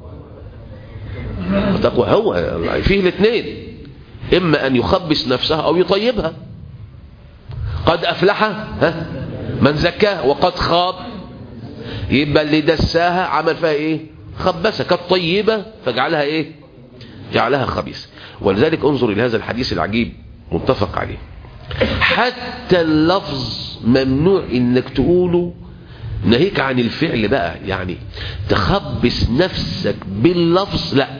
تقوى هو فيه الاثنين اما ان يخبث نفسها او يطيبها قد افلح ها من زكاها وقد خاب يبقى اللي دساها عمل فيها ايه خبثها كانت طيبة فجعلها ايه جعلها خبيثة ولذلك انظر الى هذا الحديث العجيب متفق عليه حتى اللفظ ممنوع انك تقوله ناهيك عن الفعل بقى يعني تخبث نفسك باللفظ لا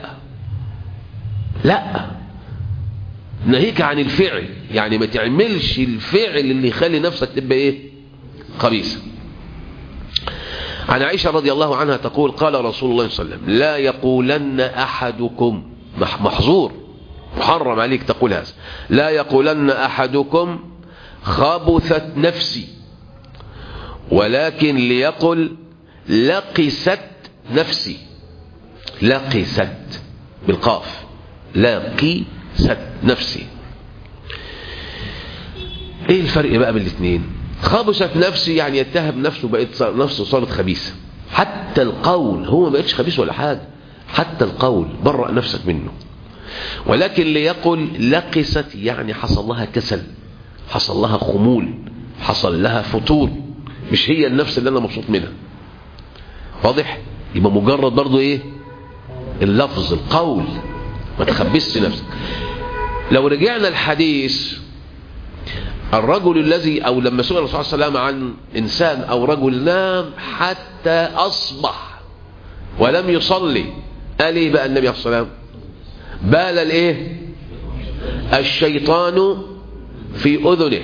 لا ناهيك عن الفعل يعني ما تعملش الفعل اللي يخلي نفسك تبقى ايه خبيثه عن عائشة رضي الله عنها تقول قال رسول الله صلى الله عليه وسلم لا يقولن أحدكم محظور محرم عليك تقول هذا لا يقولن أحدكم خبثت نفسي ولكن ليقل لقست نفسي لقست بالقاف لقست نفسي ايه الفرق بقى بين الاثنين خبثت نفسي يعني يتهم نفسه بقت نفسه صارت خبيثة حتى القول هو ما بقتش خبيث ولا حاجة حتى القول برأ نفسك منه ولكن ليقل لقست يعني حصل لها كسل حصل لها خمول حصل لها فتور مش هي النفس اللي انا مبسوط منها واضح يبقى مجرد برضو ايه اللفظ القول ما تخبسش نفسك لو رجعنا الحديث الرجل الذي او لما سئل الرسول صلى الله عليه وسلم عن انسان او رجل نام حتى اصبح ولم يصلي قال ايه بقى النبي عليه الصلاه والسلام بال الايه الشيطان في اذنه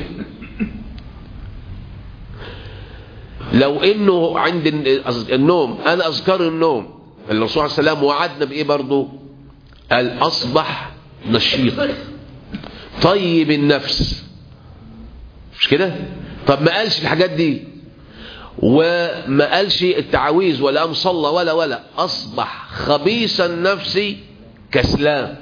لو انه عند النوم انا اذكار النوم الرسول صلى الله عليه وسلم وعدنا بايه برضه قال اصبح نشيط طيب النفس مش كده طب ما قالش الحاجات دي وما قالش التعاويذ ولا قام صلى ولا ولا اصبح خبيث النفس كسلان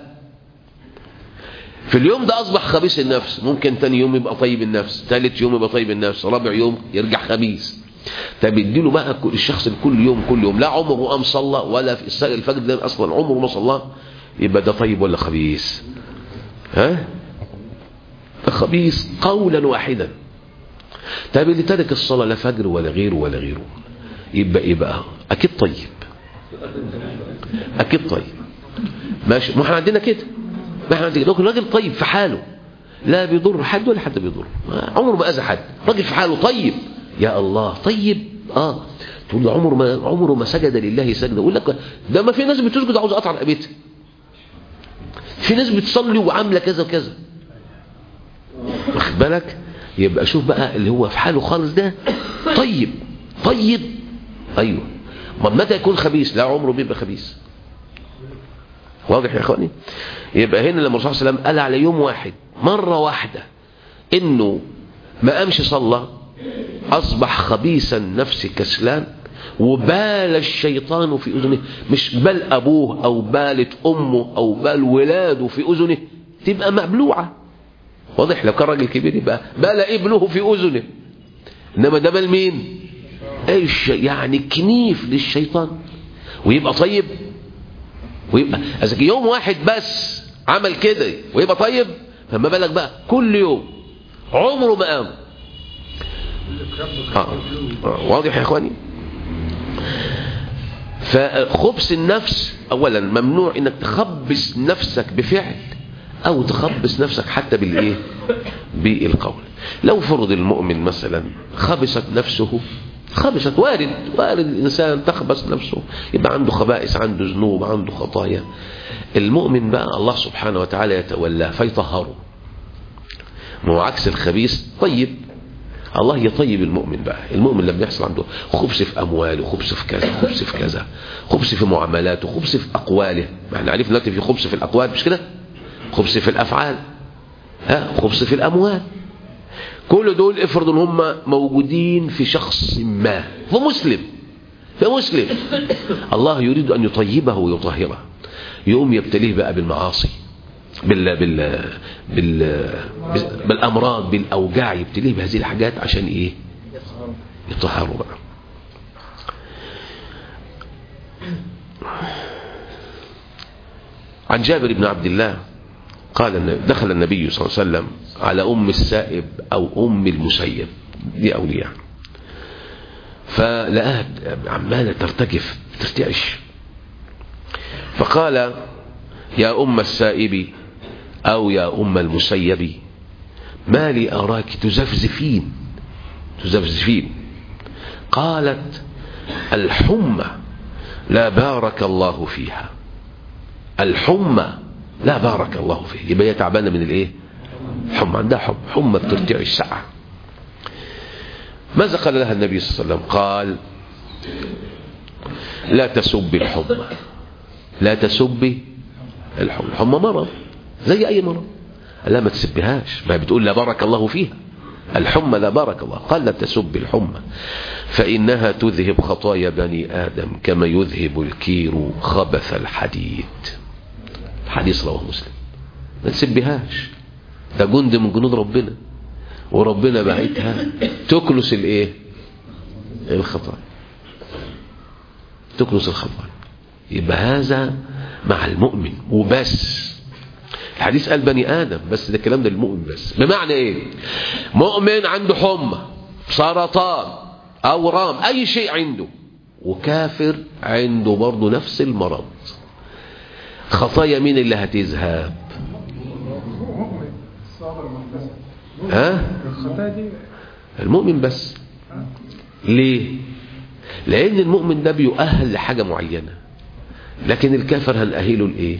في اليوم ده اصبح خبيث النفس ممكن تاني يوم يبقى طيب النفس ثالث يوم يبقى طيب النفس رابع يوم يرجع خبيث طب اديله بقى الشخص كل يوم كل يوم لا عمره قام صلى ولا في الفجر ده اصلا عمره ما صلى يبقى ده طيب ولا خبيث ها خبيث قولا واحدا طيب اللي ترك الصلاة لا فجر ولا غيره ولا غيره يبقى ايه بقى اكيد طيب اكيد طيب ماشي ما احنا عندنا كده ما احنا عندنا لكن راجل طيب في حاله لا بيضر حد ولا حد بيضر عمره ما اذى حد راجل في حاله طيب يا الله طيب اه تقول له عمره ما عمره ما سجد لله سجده يقول لك ده ما في ناس بتسجد عاوز اقطع رقبتها في ناس بتصلي وعامله كذا وكذا واخد بالك يبقى شوف بقى اللي هو في حاله خالص ده طيب طيب ايوه ما متى يكون خبيث لا عمره بيبقى خبيث واضح يا اخواني يبقى هنا لما الرسول صلى الله عليه وسلم قال على يوم واحد مرة واحدة انه ما قامش صلى اصبح خبيث النفس كسلان وبال الشيطان في اذنه مش بال ابوه او بالت امه او بال ولاده في اذنه تبقى مبلوعه واضح لو كان راجل كبير يبقى بال ابنه في اذنه انما ده بال مين ايش يعني كنيف للشيطان ويبقى طيب ويبقى اذا يوم واحد بس عمل كده ويبقى طيب فما بالك بقى كل يوم عمره ما قام آه. آه. واضح يا اخواني فخبث النفس اولا ممنوع انك تخبث نفسك بفعل او تخبث نفسك حتى بالايه بالقول لو فرض المؤمن مثلا خبثت نفسه خبثت وارد وارد الانسان تخبث نفسه يبقى عنده خبائث عنده ذنوب عنده خطايا المؤمن بقى الله سبحانه وتعالى يتولاه فيطهره ما هو عكس الخبيث طيب الله يطيب المؤمن بقى المؤمن لما يحصل عنده خبث في أمواله خبث في كذا خبث في كذا خبث في معاملاته خبث في أقواله ما احنا عرفنا دلوقتي في خبث في الأقوال مش كده خبث في الأفعال ها خبث في الأموال كل دول افرض ان هم موجودين في شخص ما فمسلم فمسلم الله يريد أن يطيبه ويطهره يقوم يبتليه بقى بالمعاصي بال بال بال بالامراض بالاوجاع يبتليه بهذه الحاجات عشان ايه يطهروا بقى عن جابر بن عبد الله قال دخل النبي صلى الله عليه وسلم على ام السائب او ام المسيب دي اولياء فلقاها عماله ترتجف ترتعش فقال يا ام السائب أو يا أم المسيب ما لي أراك تزفزفين تزفزفين قالت الحمى لا بارك الله فيها الحمى لا بارك الله فيها يبقى هي تعبانه من الايه حمى عندها حب حمى بترتعش الساعه ماذا قال لها النبي صلى الله عليه وسلم قال لا تسبي الحمى لا تسبي الحمى الحمى مرض زي اي مرض لا ما تسبهاش ما بتقول لا بارك الله فيها الحمى لا بارك الله قال لا تسب الحمى فإنها تذهب خطايا بني آدم كما يذهب الكير خبث الحديد حديث رواه مسلم ما تسبهاش ده جند من جنود ربنا وربنا بعتها تكنس الايه الخطايا تكنس الخطايا يبقى هذا مع المؤمن وبس الحديث قال بني آدم بس ده الكلام ده للمؤمن بس بمعنى ايه مؤمن عنده حمى سرطان أورام أي شيء عنده وكافر عنده برضه نفس المرض خطايا مين اللي هتذهب ها المؤمن بس ليه لأن المؤمن ده بيؤهل لحاجة معينة لكن الكافر هنأهله لإيه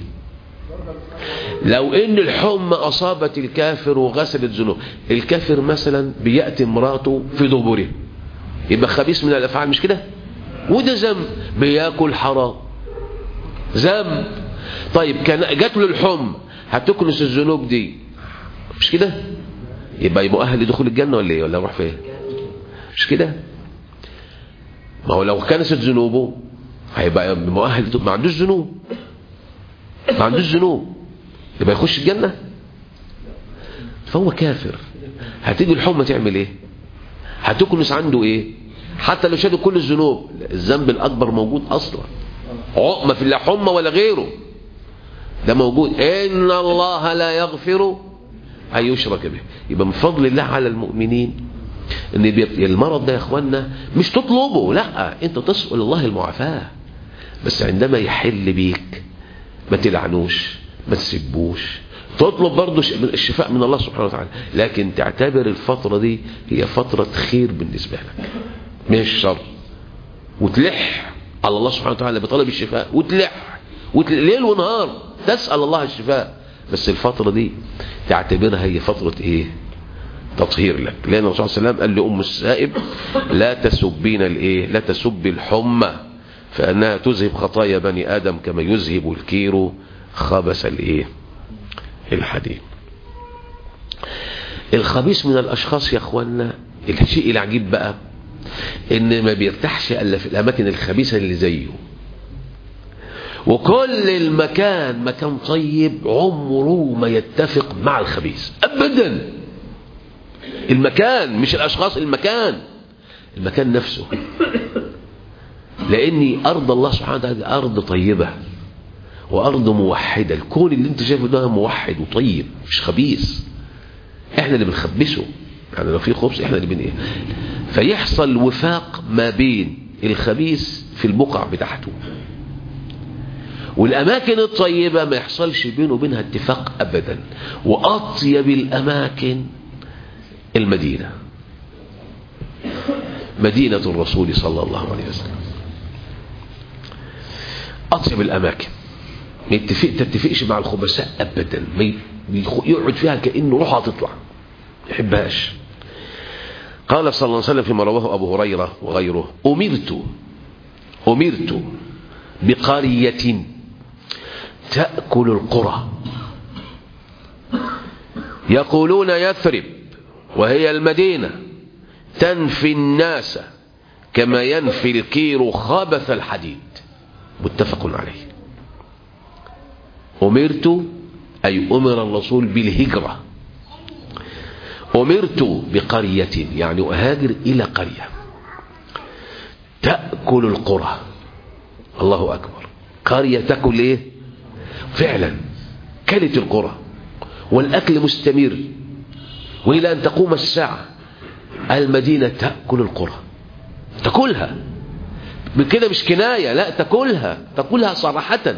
لو ان الحمى اصابت الكافر وغسلت ذنوب الكافر مثلا بياتي امراته في دبره يبقى خبيث من الافعال مش كده وده ذنب بياكل حرام ذنب طيب كان جات له الحمى هتكنس الذنوب دي مش كده يبقى مؤهل لدخول الجنه ولا ايه ولا يروح فين مش كده ما هو لو كنست ذنوبه هيبقى مؤهل ما عندوش ذنوب ما عندوش ذنوب يبقى يخش الجنة فهو كافر هتيجي الحمى تعمل ايه هتكنس عنده ايه حتى لو شالوا كل الذنوب الذنب الاكبر موجود اصلا ما في لا حمى ولا غيره ده موجود ان الله لا يغفر ان يشرك به يبقى من فضل الله على المؤمنين ان المرض ده يا اخوانا مش تطلبه لا انت تسأل الله المعافاة بس عندما يحل بيك ما تلعنوش ما تسبوش تطلب برضه الشفاء من الله سبحانه وتعالى لكن تعتبر الفترة دي هي فترة خير بالنسبة لك مش شر وتلح على الله سبحانه وتعالى بطلب الشفاء وتلح وتلح ليل ونهار تسأل الله الشفاء بس الفترة دي تعتبرها هي فترة ايه تطهير لك لأن الرسول صلى الله عليه وسلم قال لأم السائب لا تسبين الإيه لا تسب الحمى فأنها تذهب خطايا بني آدم كما يذهب الكير خبث الإيه الحديد الخبيث من الأشخاص يا أخوانا الشيء العجيب بقى إن ما بيرتاحش إلا في الأماكن الخبيثة اللي زيه وكل المكان مكان طيب عمره ما يتفق مع الخبيث أبدا المكان مش الأشخاص المكان المكان نفسه لأني أرض الله سبحانه وتعالى أرض طيبة وأرض موحدة الكون اللي انت شايفه ده موحد وطيب مش خبيث احنا اللي بنخبسه يعني لو في خبز احنا اللي بن ايه فيحصل وفاق ما بين الخبيث في البقع بتاعته والأماكن الطيبة ما يحصلش بينه وبينها اتفاق أبدا وأطيب الأماكن المدينة مدينة الرسول صلى الله عليه وسلم أطيب الأماكن ما يتفق تتفقش مع الخبثاء أبدا ما يقعد فيها كأنه روحها تطلع يحبهاش قال صلى الله عليه وسلم فيما رواه أبو هريرة وغيره أمرت أمرت بقرية تأكل القرى يقولون يثرب وهي المدينة تنفي الناس كما ينفي الكير خبث الحديد متفق عليه أمرت أي أمر الرسول بالهجرة أمرت بقرية يعني أهاجر إلى قرية تأكل القرى الله أكبر قرية تأكل إيه فعلا كلت القرى والأكل مستمر وإلى أن تقوم الساعة المدينة تأكل القرى تأكلها بكده مش كناية لا تأكلها تأكلها صراحة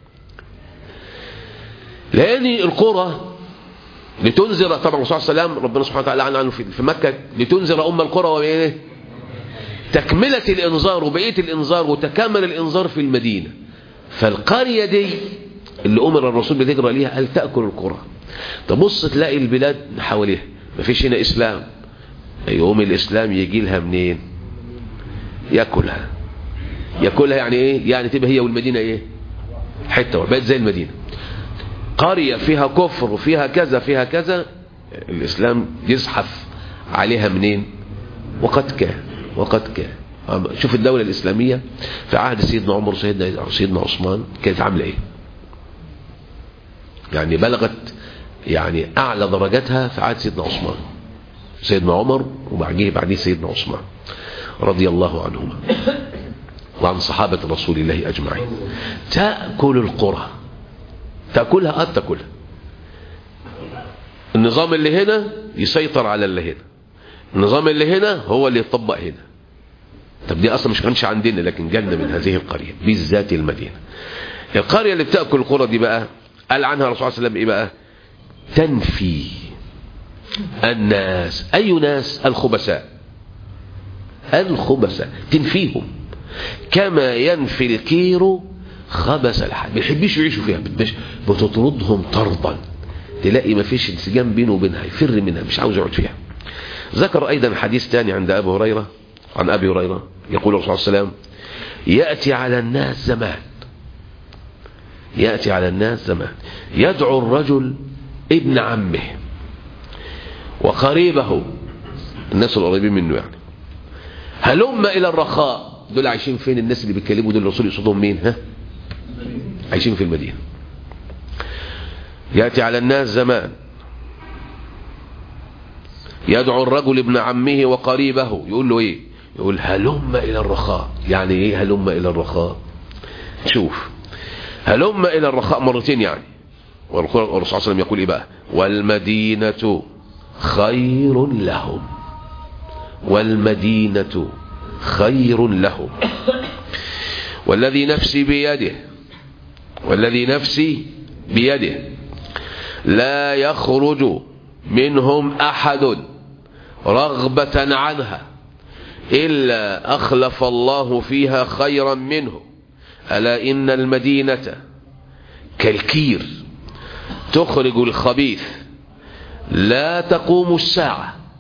لأن القرى لتنذر طبعا الرسول صلى الله عليه وسلم ربنا سبحانه وتعالى عنه في مكة لتنذر أم القرى وإيه تكملة الإنذار وبقية الإنذار وتكامل الإنذار في المدينة فالقرية دي اللي أمر الرسول بالهجرة ليها قال تأكل القرى تبص تلاقي البلاد حواليها مفيش هنا إسلام يوم الإسلام يجي لها منين يأكلها يأكلها يعني إيه يعني تبقى هي والمدينة إيه حتة بقت زي المدينة قرية فيها كفر وفيها كذا فيها كذا الإسلام يزحف عليها منين وقد كان وقد كان شوف الدولة الإسلامية في عهد سيدنا عمر وسيدنا سيدنا عثمان كانت عاملة إيه يعني بلغت يعني أعلى درجاتها في عهد سيدنا عثمان سيدنا عمر وبعديه بعديه سيدنا عثمان رضي الله عنهما وعن صحابة رسول الله أجمعين تأكل القرى تأكلها قد تأكلها النظام اللي هنا يسيطر على اللي هنا النظام اللي هنا هو اللي يطبق هنا طب دي اصلا مش كانش عندنا لكن جالنا من هذه القرية بالذات المدينة القرية اللي بتأكل القرى دي بقى قال عنها الرسول صلى الله عليه وسلم ايه بقى تنفي الناس اي ناس الخبثاء الخبثاء تنفيهم كما ينفي الكير خبث الحال ما بيحبش يعيشوا فيها بتمش بتطردهم طردا تلاقي ما فيش انسجام بينه وبينها يفر منها مش عاوز يقعد فيها ذكر ايضا حديث ثاني عند ابي هريره عن ابي هريره يقول الرسول صلى الله عليه وسلم ياتي على الناس زمان ياتي على الناس زمان يدعو الرجل ابن عمه وقريبه الناس القريبين منه يعني هلم الى الرخاء دول عايشين فين الناس اللي بيتكلموا دول الرسول يقصدهم مين ها عايشين في المدينه ياتي على الناس زمان يدعو الرجل ابن عمه وقريبه يقول له ايه يقول هلم الى الرخاء يعني ايه هلم الى الرخاء شوف هلم الى الرخاء مرتين يعني والرسول صلى الله عليه وسلم يقول ايه بقى والمدينة خير لهم والمدينة خير لهم والذي نفسي بيده والذي نفسي بيده لا يخرج منهم أحد رغبة عنها إلا أخلف الله فيها خيرا منه ألا إن المدينة كالكير تخرج الخبيث لا تقوم الساعة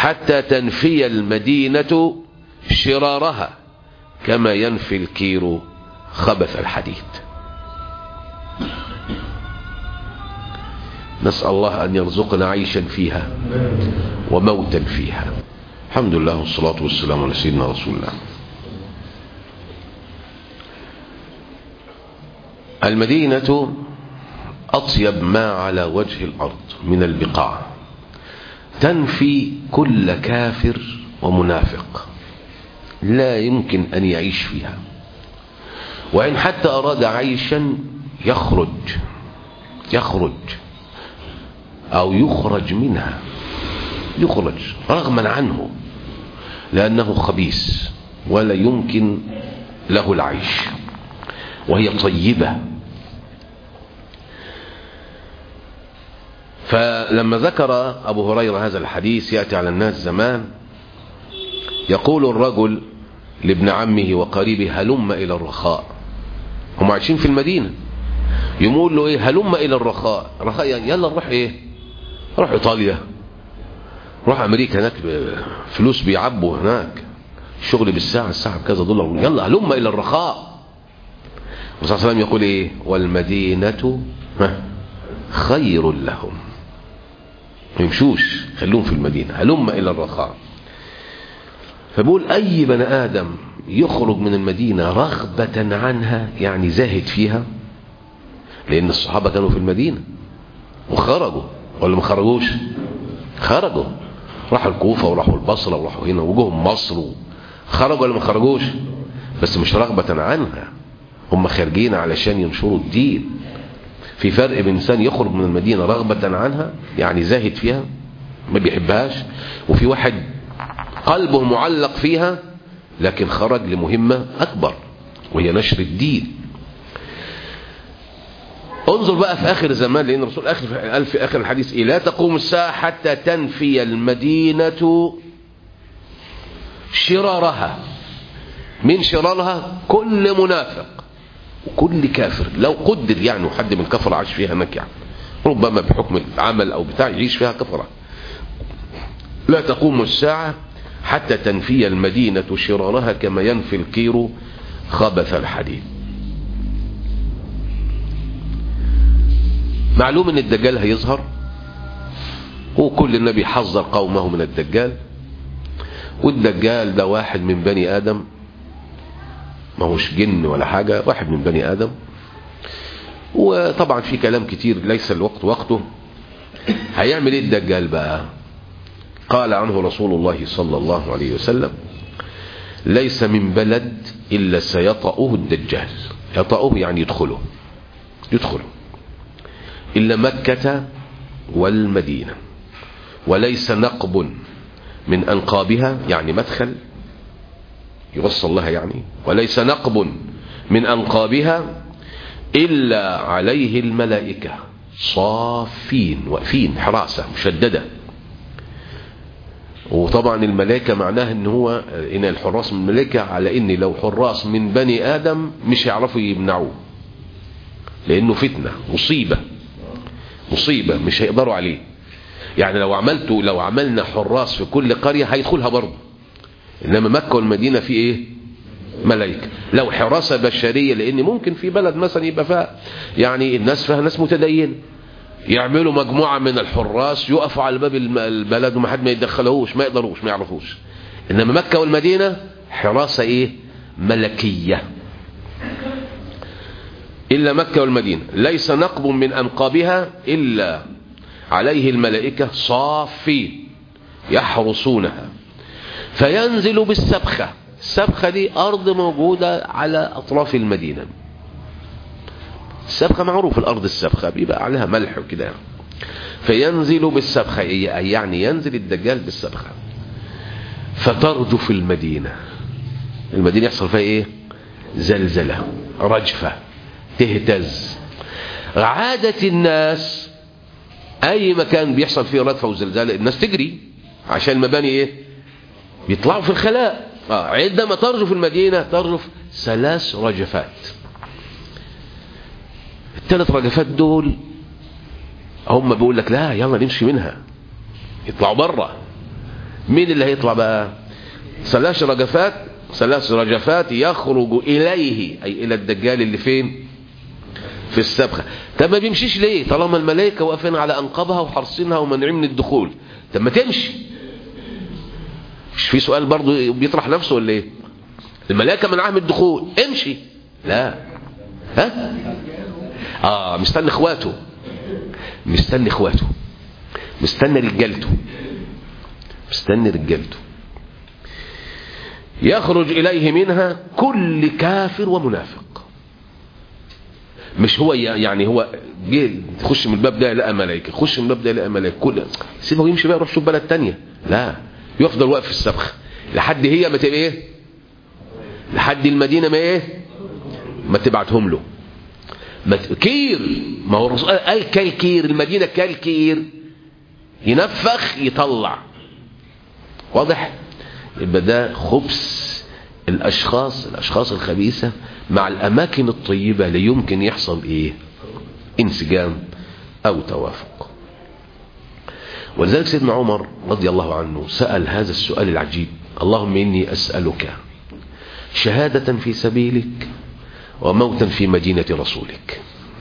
حتى تنفي المدينة شرارها كما ينفي الكير خبث الحديد نسأل الله أن يرزقنا عيشا فيها وموتا فيها الحمد لله والصلاة والسلام على سيدنا رسول الله المدينة أطيب ما على وجه الأرض من البقاع تنفي كل كافر ومنافق لا يمكن أن يعيش فيها وإن حتى أراد عيشا يخرج يخرج أو يخرج منها يخرج رغما عنه لأنه خبيث ولا يمكن له العيش وهي طيبة فلما ذكر أبو هريرة هذا الحديث يأتي على الناس زمان يقول الرجل لابن عمه وقريبه هلم إلى الرخاء هم عايشين في المدينة يقول له ايه هلم الى الرخاء رخاء يعني يلا نروح ايه روح ايطاليا روح امريكا هناك فلوس بيعبوا هناك الشغل بالساعة الساعة بكذا دولار يلا هلم الى الرخاء الرسول صلى الله عليه وسلم يقول ايه والمدينة خير لهم ما يمشوش خلوهم في المدينة هلم الى الرخاء فبقول اي بني ادم يخرج من المدينة رغبة عنها يعني زاهد فيها لان الصحابة كانوا في المدينة وخرجوا ولا ما خرجوش خرجوا راحوا الكوفة وراحوا البصرة وراحوا هنا وجوهم مصر خرجوا ولا ما خرجوش بس مش رغبة عنها هم خارجين علشان ينشروا الدين في فرق بين انسان يخرج من المدينة رغبة عنها يعني زاهد فيها ما بيحبهاش وفي واحد قلبه معلق فيها لكن خرج لمهمة أكبر وهي نشر الدين انظر بقى في آخر زمان لأن الرسول آخر قال في آخر الحديث إيه لا تقوم الساعة حتى تنفي المدينة شرارها من شرارها كل منافق وكل كافر لو قدر يعني حد من كفر عاش فيها هناك يعني ربما بحكم العمل أو بتاع يعيش فيها كفرة لا تقوم الساعة حتى تنفي المدينة شرارها كما ينفي الكير خبث الحديد معلوم ان الدجال هيظهر وكل النبي حذر قومه من الدجال والدجال ده واحد من بني ادم ما هوش جن ولا حاجة واحد من بني ادم وطبعا في كلام كتير ليس الوقت وقته هيعمل ايه الدجال بقى قال عنه رسول الله صلى الله عليه وسلم ليس من بلد إلا سيطأه الدجال يطأه يعني يدخله يدخله إلا مكة والمدينة وليس نقب من أنقابها يعني مدخل يوصل لها يعني وليس نقب من أنقابها إلا عليه الملائكة صافين واقفين حراسة مشددة وطبعا الملائكة معناها ان هو ان الحراس من الملائكة على ان لو حراس من بني ادم مش يعرفوا يمنعوه لانه فتنة مصيبة مصيبة مش هيقدروا عليه يعني لو عملتوا لو عملنا حراس في كل قرية هيدخلها برضه انما مكة والمدينة في ايه ملائكة لو حراسة بشرية لان ممكن في بلد مثلا يبقى فيها يعني الناس فيها ناس متدين يعملوا مجموعة من الحراس يقفوا على باب البلد وما حد ما يدخلوش ما يقدروش ما يعرفوش انما مكة والمدينة حراسة ايه ملكية الا مكة والمدينة ليس نقب من انقابها الا عليه الملائكة صافين يحرسونها فينزل بالسبخة السبخة دي ارض موجودة على اطراف المدينة السبخة معروف الأرض السبخة بيبقى عليها ملح وكده فينزل بالسبخة يعني ينزل الدجال بالسبخة فترجف المدينة المدينة يحصل فيها ايه زلزلة رجفة تهتز عادة الناس اي مكان بيحصل فيه رجفة وزلزال الناس تجري عشان المباني ايه بيطلعوا في الخلاء آه. عندما ترجف المدينة ترجف ثلاث رجفات الثلاث رجفات دول هم بيقول لك لا يلا نمشي منها يطلعوا بره مين اللي هيطلع بقى ثلاث رجفات ثلاث رجفات يخرج إليه أي إلى الدجال اللي فين في السبخة طب ما بيمشيش ليه طالما الملائكة واقفين على أنقبها وحرصينها ومنعين من الدخول طب ما تمشي مش في سؤال برضو بيطرح نفسه ولا ايه الملائكة منعها من الدخول امشي لا ها اه مستني اخواته مستني اخواته مستني رجالته مستني رجالته يخرج إليه منها كل كافر ومنافق مش هو يعني هو جه تخش من الباب ده يلاقي ملائكه خش من الباب ده يلاقي ملائكه كل سيبه يمشي بقى يروح يشوف بلد تانية لا يفضل واقف في السبخ لحد هي ما تبقى ايه لحد المدينه ما ايه ما تبعتهم له ما ت... كير ما هو الرسول قال كالكير المدينه كالكير ينفخ يطلع واضح يبقى ده خبث الاشخاص الاشخاص الخبيثه مع الاماكن الطيبه لا يمكن يحصل ايه انسجام او توافق ولذلك سيدنا عمر رضي الله عنه سأل هذا السؤال العجيب اللهم إني أسألك شهادة في سبيلك وموتا في مدينة رسولك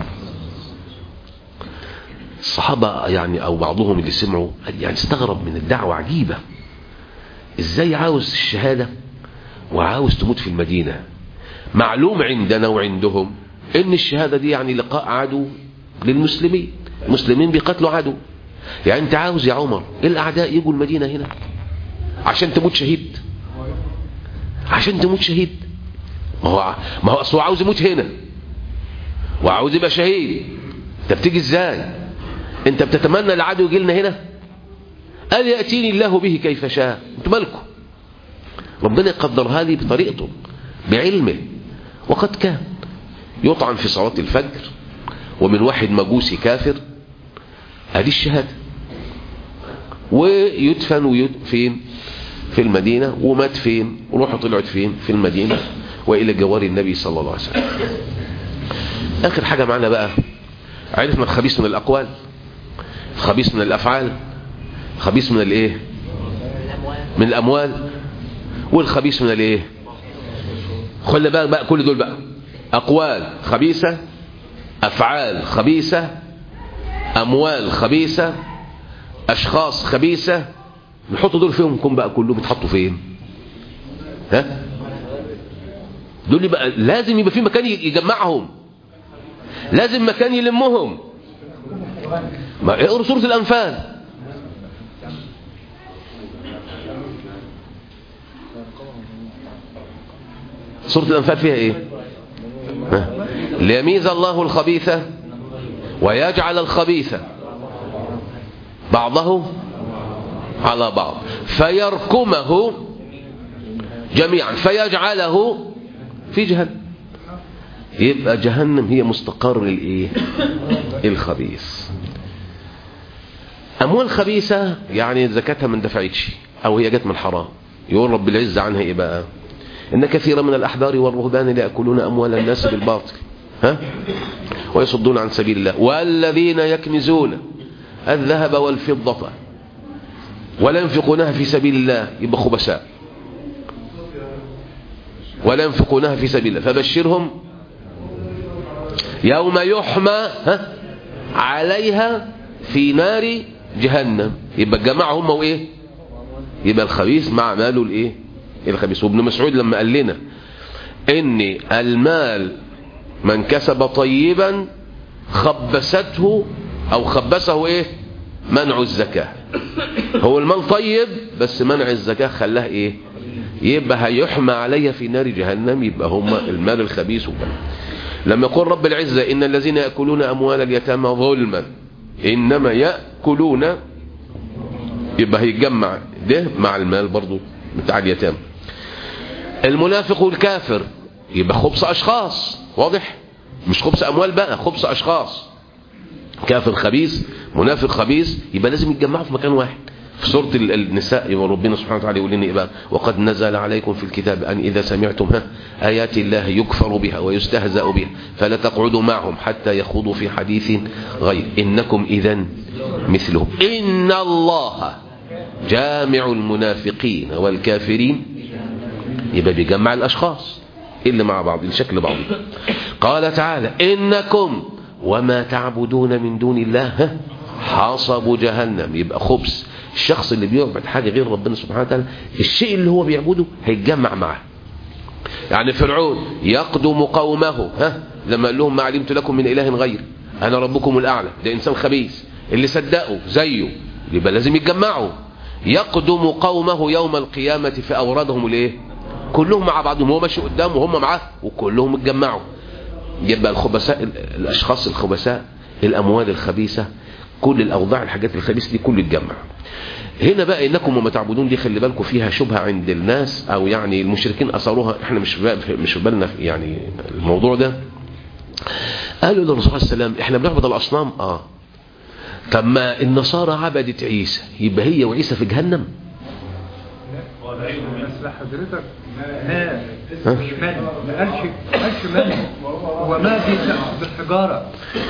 الصحابة يعني أو بعضهم اللي سمعوا يعني استغرب من الدعوة عجيبة إزاي عاوز الشهادة وعاوز تموت في المدينة معلوم عندنا وعندهم إن الشهادة دي يعني لقاء عدو للمسلمين المسلمين بيقتلوا عدو يعني انت عاوز يا عمر الاعداء يجوا المدينه هنا عشان تموت شهيد عشان تموت شهيد ما هو ما هو اصله عاوز يموت هنا وعاوز يبقى شهيد انت بتيجي ازاي انت بتتمنى العدو يجي لنا هنا قال ياتيني الله به كيف شاء انتوا مالكم ربنا يقدرها لي بطريقته بعلمه وقد كان يطعن في صلاه الفجر ومن واحد مجوسي كافر هذه الشهادة ويدفن ويد فين في المدينة ومات فين وروحه طلعت فين في المدينة وإلى جوار النبي صلى الله عليه وسلم آخر حاجة معنا بقى عرفنا الخبيث من الأقوال الخبيث من الأفعال الخبيث من الإيه من الأموال والخبيث من الإيه خلي بقى, بقى كل دول بقى أقوال خبيثة أفعال خبيثة أموال خبيثة أشخاص خبيثة نحط دول فيهم كم بقى كلهم يتحطوا فين ها دول يبقى لازم يبقى في مكان يجمعهم لازم مكان يلمهم ما اقروا سورة الأنفال سورة الأنفال فيها ايه ها؟ ليميز الله الخبيثة ويجعل الخبيث بعضه على بعض فيركمه جميعا فيجعله في جهنم يبقى جهنم هي مستقر الايه الخبيث اموال خبيثه يعني زكاتها ما اندفعتش او هي جت من حرام يقول رب العزه عنها ايه بقى ان كثيرا من الاحبار والرهبان ليأكلون اموال الناس بالباطل ها ويصدون عن سبيل الله والذين يكنزون الذهب والفضة ولا ينفقونها في سبيل الله يبقى خبثاء ولا ينفقونها في سبيل الله فبشرهم يوم يحمى ها عليها في نار جهنم يبقى الجماعة هم وايه يبقى الخبيث مع ماله الايه الخبيث وابن مسعود لما قال لنا ان المال من كسب طيبا خبسته او خبسه ايه منع الزكاة هو المال طيب بس منع الزكاة خلاه ايه يبقى هيحمى عليها في نار جهنم يبقى هم المال الخبيث وكذا لما يقول رب العزة إن الذين يأكلون أموال اليتامى ظلما إنما يأكلون يبقى هيتجمع ده مع المال برضو بتاع اليتامى المنافق والكافر يبقى خبص أشخاص واضح مش خبص أموال بقى خبص أشخاص كافر خبيث منافق خبيث يبقى لازم يتجمعوا في مكان واحد في سورة النساء يبقى ربنا سبحانه وتعالى يقول لنا إيه بقى وقد نزل عليكم في الكتاب أن إذا سمعتم ها آيات الله يكفر بها ويستهزأ بها فلا تقعدوا معهم حتى يخوضوا في حديث غير إنكم إذا مثلهم إن الله جامع المنافقين والكافرين يبقى بيجمع الأشخاص اللي مع بعض الشكل بعض قال تعالى إنكم وما تعبدون من دون الله حاصب جهنم يبقى خبز الشخص اللي بيعبد حاجة غير ربنا سبحانه وتعالى الشيء اللي هو بيعبده هيتجمع معه يعني فرعون يقدم قومه ها لما قال لهم ما علمت لكم من إله غير أنا ربكم الأعلى ده إنسان خبيث اللي صدقوا زيه يبقى لازم يتجمعوا يقدم قومه يوم القيامة فأوردهم الايه كلهم مع بعضهم هو ماشي قدامه وهم معاه وكلهم اتجمعوا يبقى الخبثاء الأشخاص الخبثاء الأموال الخبيثة كل الأوضاع الحاجات الخبيثة دي كل اتجمع هنا بقى انكم وما تعبدون دي خلي بالكم فيها شبهه عند الناس او يعني المشركين اثروها احنا مش مش في بالنا يعني الموضوع ده قالوا للرسول صلى الله عليه وسلم احنا بنعبد الاصنام اه طب ما النصارى عبدت عيسى يبقى هي وعيسى في جهنم بس حضرتك ما مش من ما قالش ما قالش من هو ما دي تقصد بالحجاره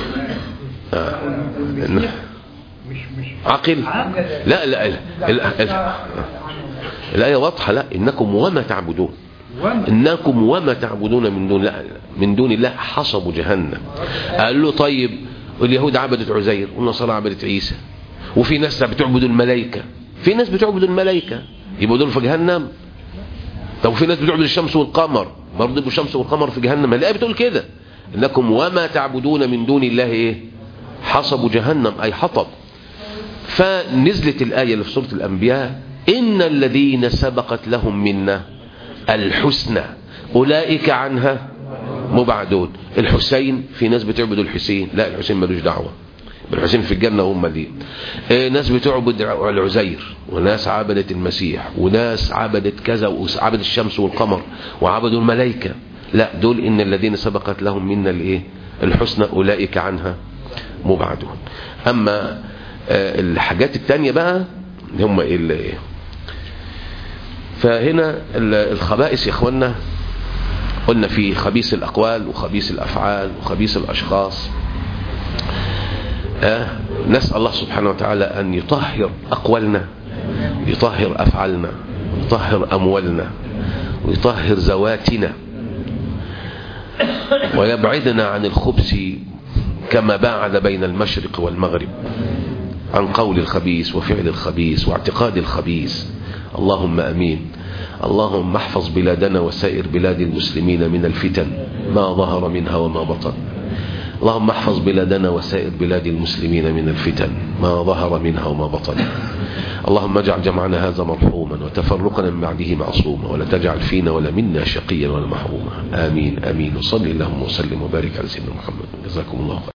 والمسيح مش مش عقل لا لا لا لا- لا- الآية واضحة لا إنكم وما تعبدون وما إنكم وما تعبدون من دون الله من دون الله حصبوا جهنم قال له طيب اليهود عبدت عزير والنصارى عبدت عيسى وفي ناس بتعبد الملائكة في ناس بتعبد الملائكة يبقوا دول في جهنم طب وفي ناس بتعبد الشمس والقمر برضه يبقوا الشمس والقمر في جهنم الآية بتقول كده إنكم وما تعبدون من دون الله إيه حصبوا جهنم أي حطب فنزلت الآية اللي في سورة الأنبياء إن الذين سبقت لهم منا الحسنى أولئك عنها مبعدون الحسين في ناس بتعبد الحسين لا الحسين ملوش دعوة الحسين في الجنة هم دي آه، ناس بتعبد العزير وناس عبدت المسيح وناس عبدت كذا وعبدت الشمس والقمر وعبدوا الملائكة لا دول إن الذين سبقت لهم منا الإيه الحسنى أولئك عنها مبعدون أما آه، الحاجات التانية بقى هم إيه اللي فهنا ال- الخبائث يا اخوانا قلنا في خبيث الأقوال وخبيث الأفعال وخبيث الأشخاص آه نسأل الله سبحانه وتعالى أن يطهر أقوالنا يطهر أفعالنا يطهر أموالنا ويطهر زواتنا ويبعدنا عن الخبث كما باعد بين المشرق والمغرب عن قول الخبيث وفعل الخبيث واعتقاد الخبيث اللهم أمين اللهم احفظ بلادنا وسائر بلاد المسلمين من الفتن ما ظهر منها وما بطن اللهم احفظ بلادنا وسائر بلاد المسلمين من الفتن ما ظهر منها وما بطن اللهم اجعل جمعنا هذا مرحوما وتفرقنا من بعده معصوما ولا تجعل فينا ولا منا شقيا ولا محروما آمين آمين وصلي اللهم وسلم وبارك على سيدنا محمد جزاكم الله خير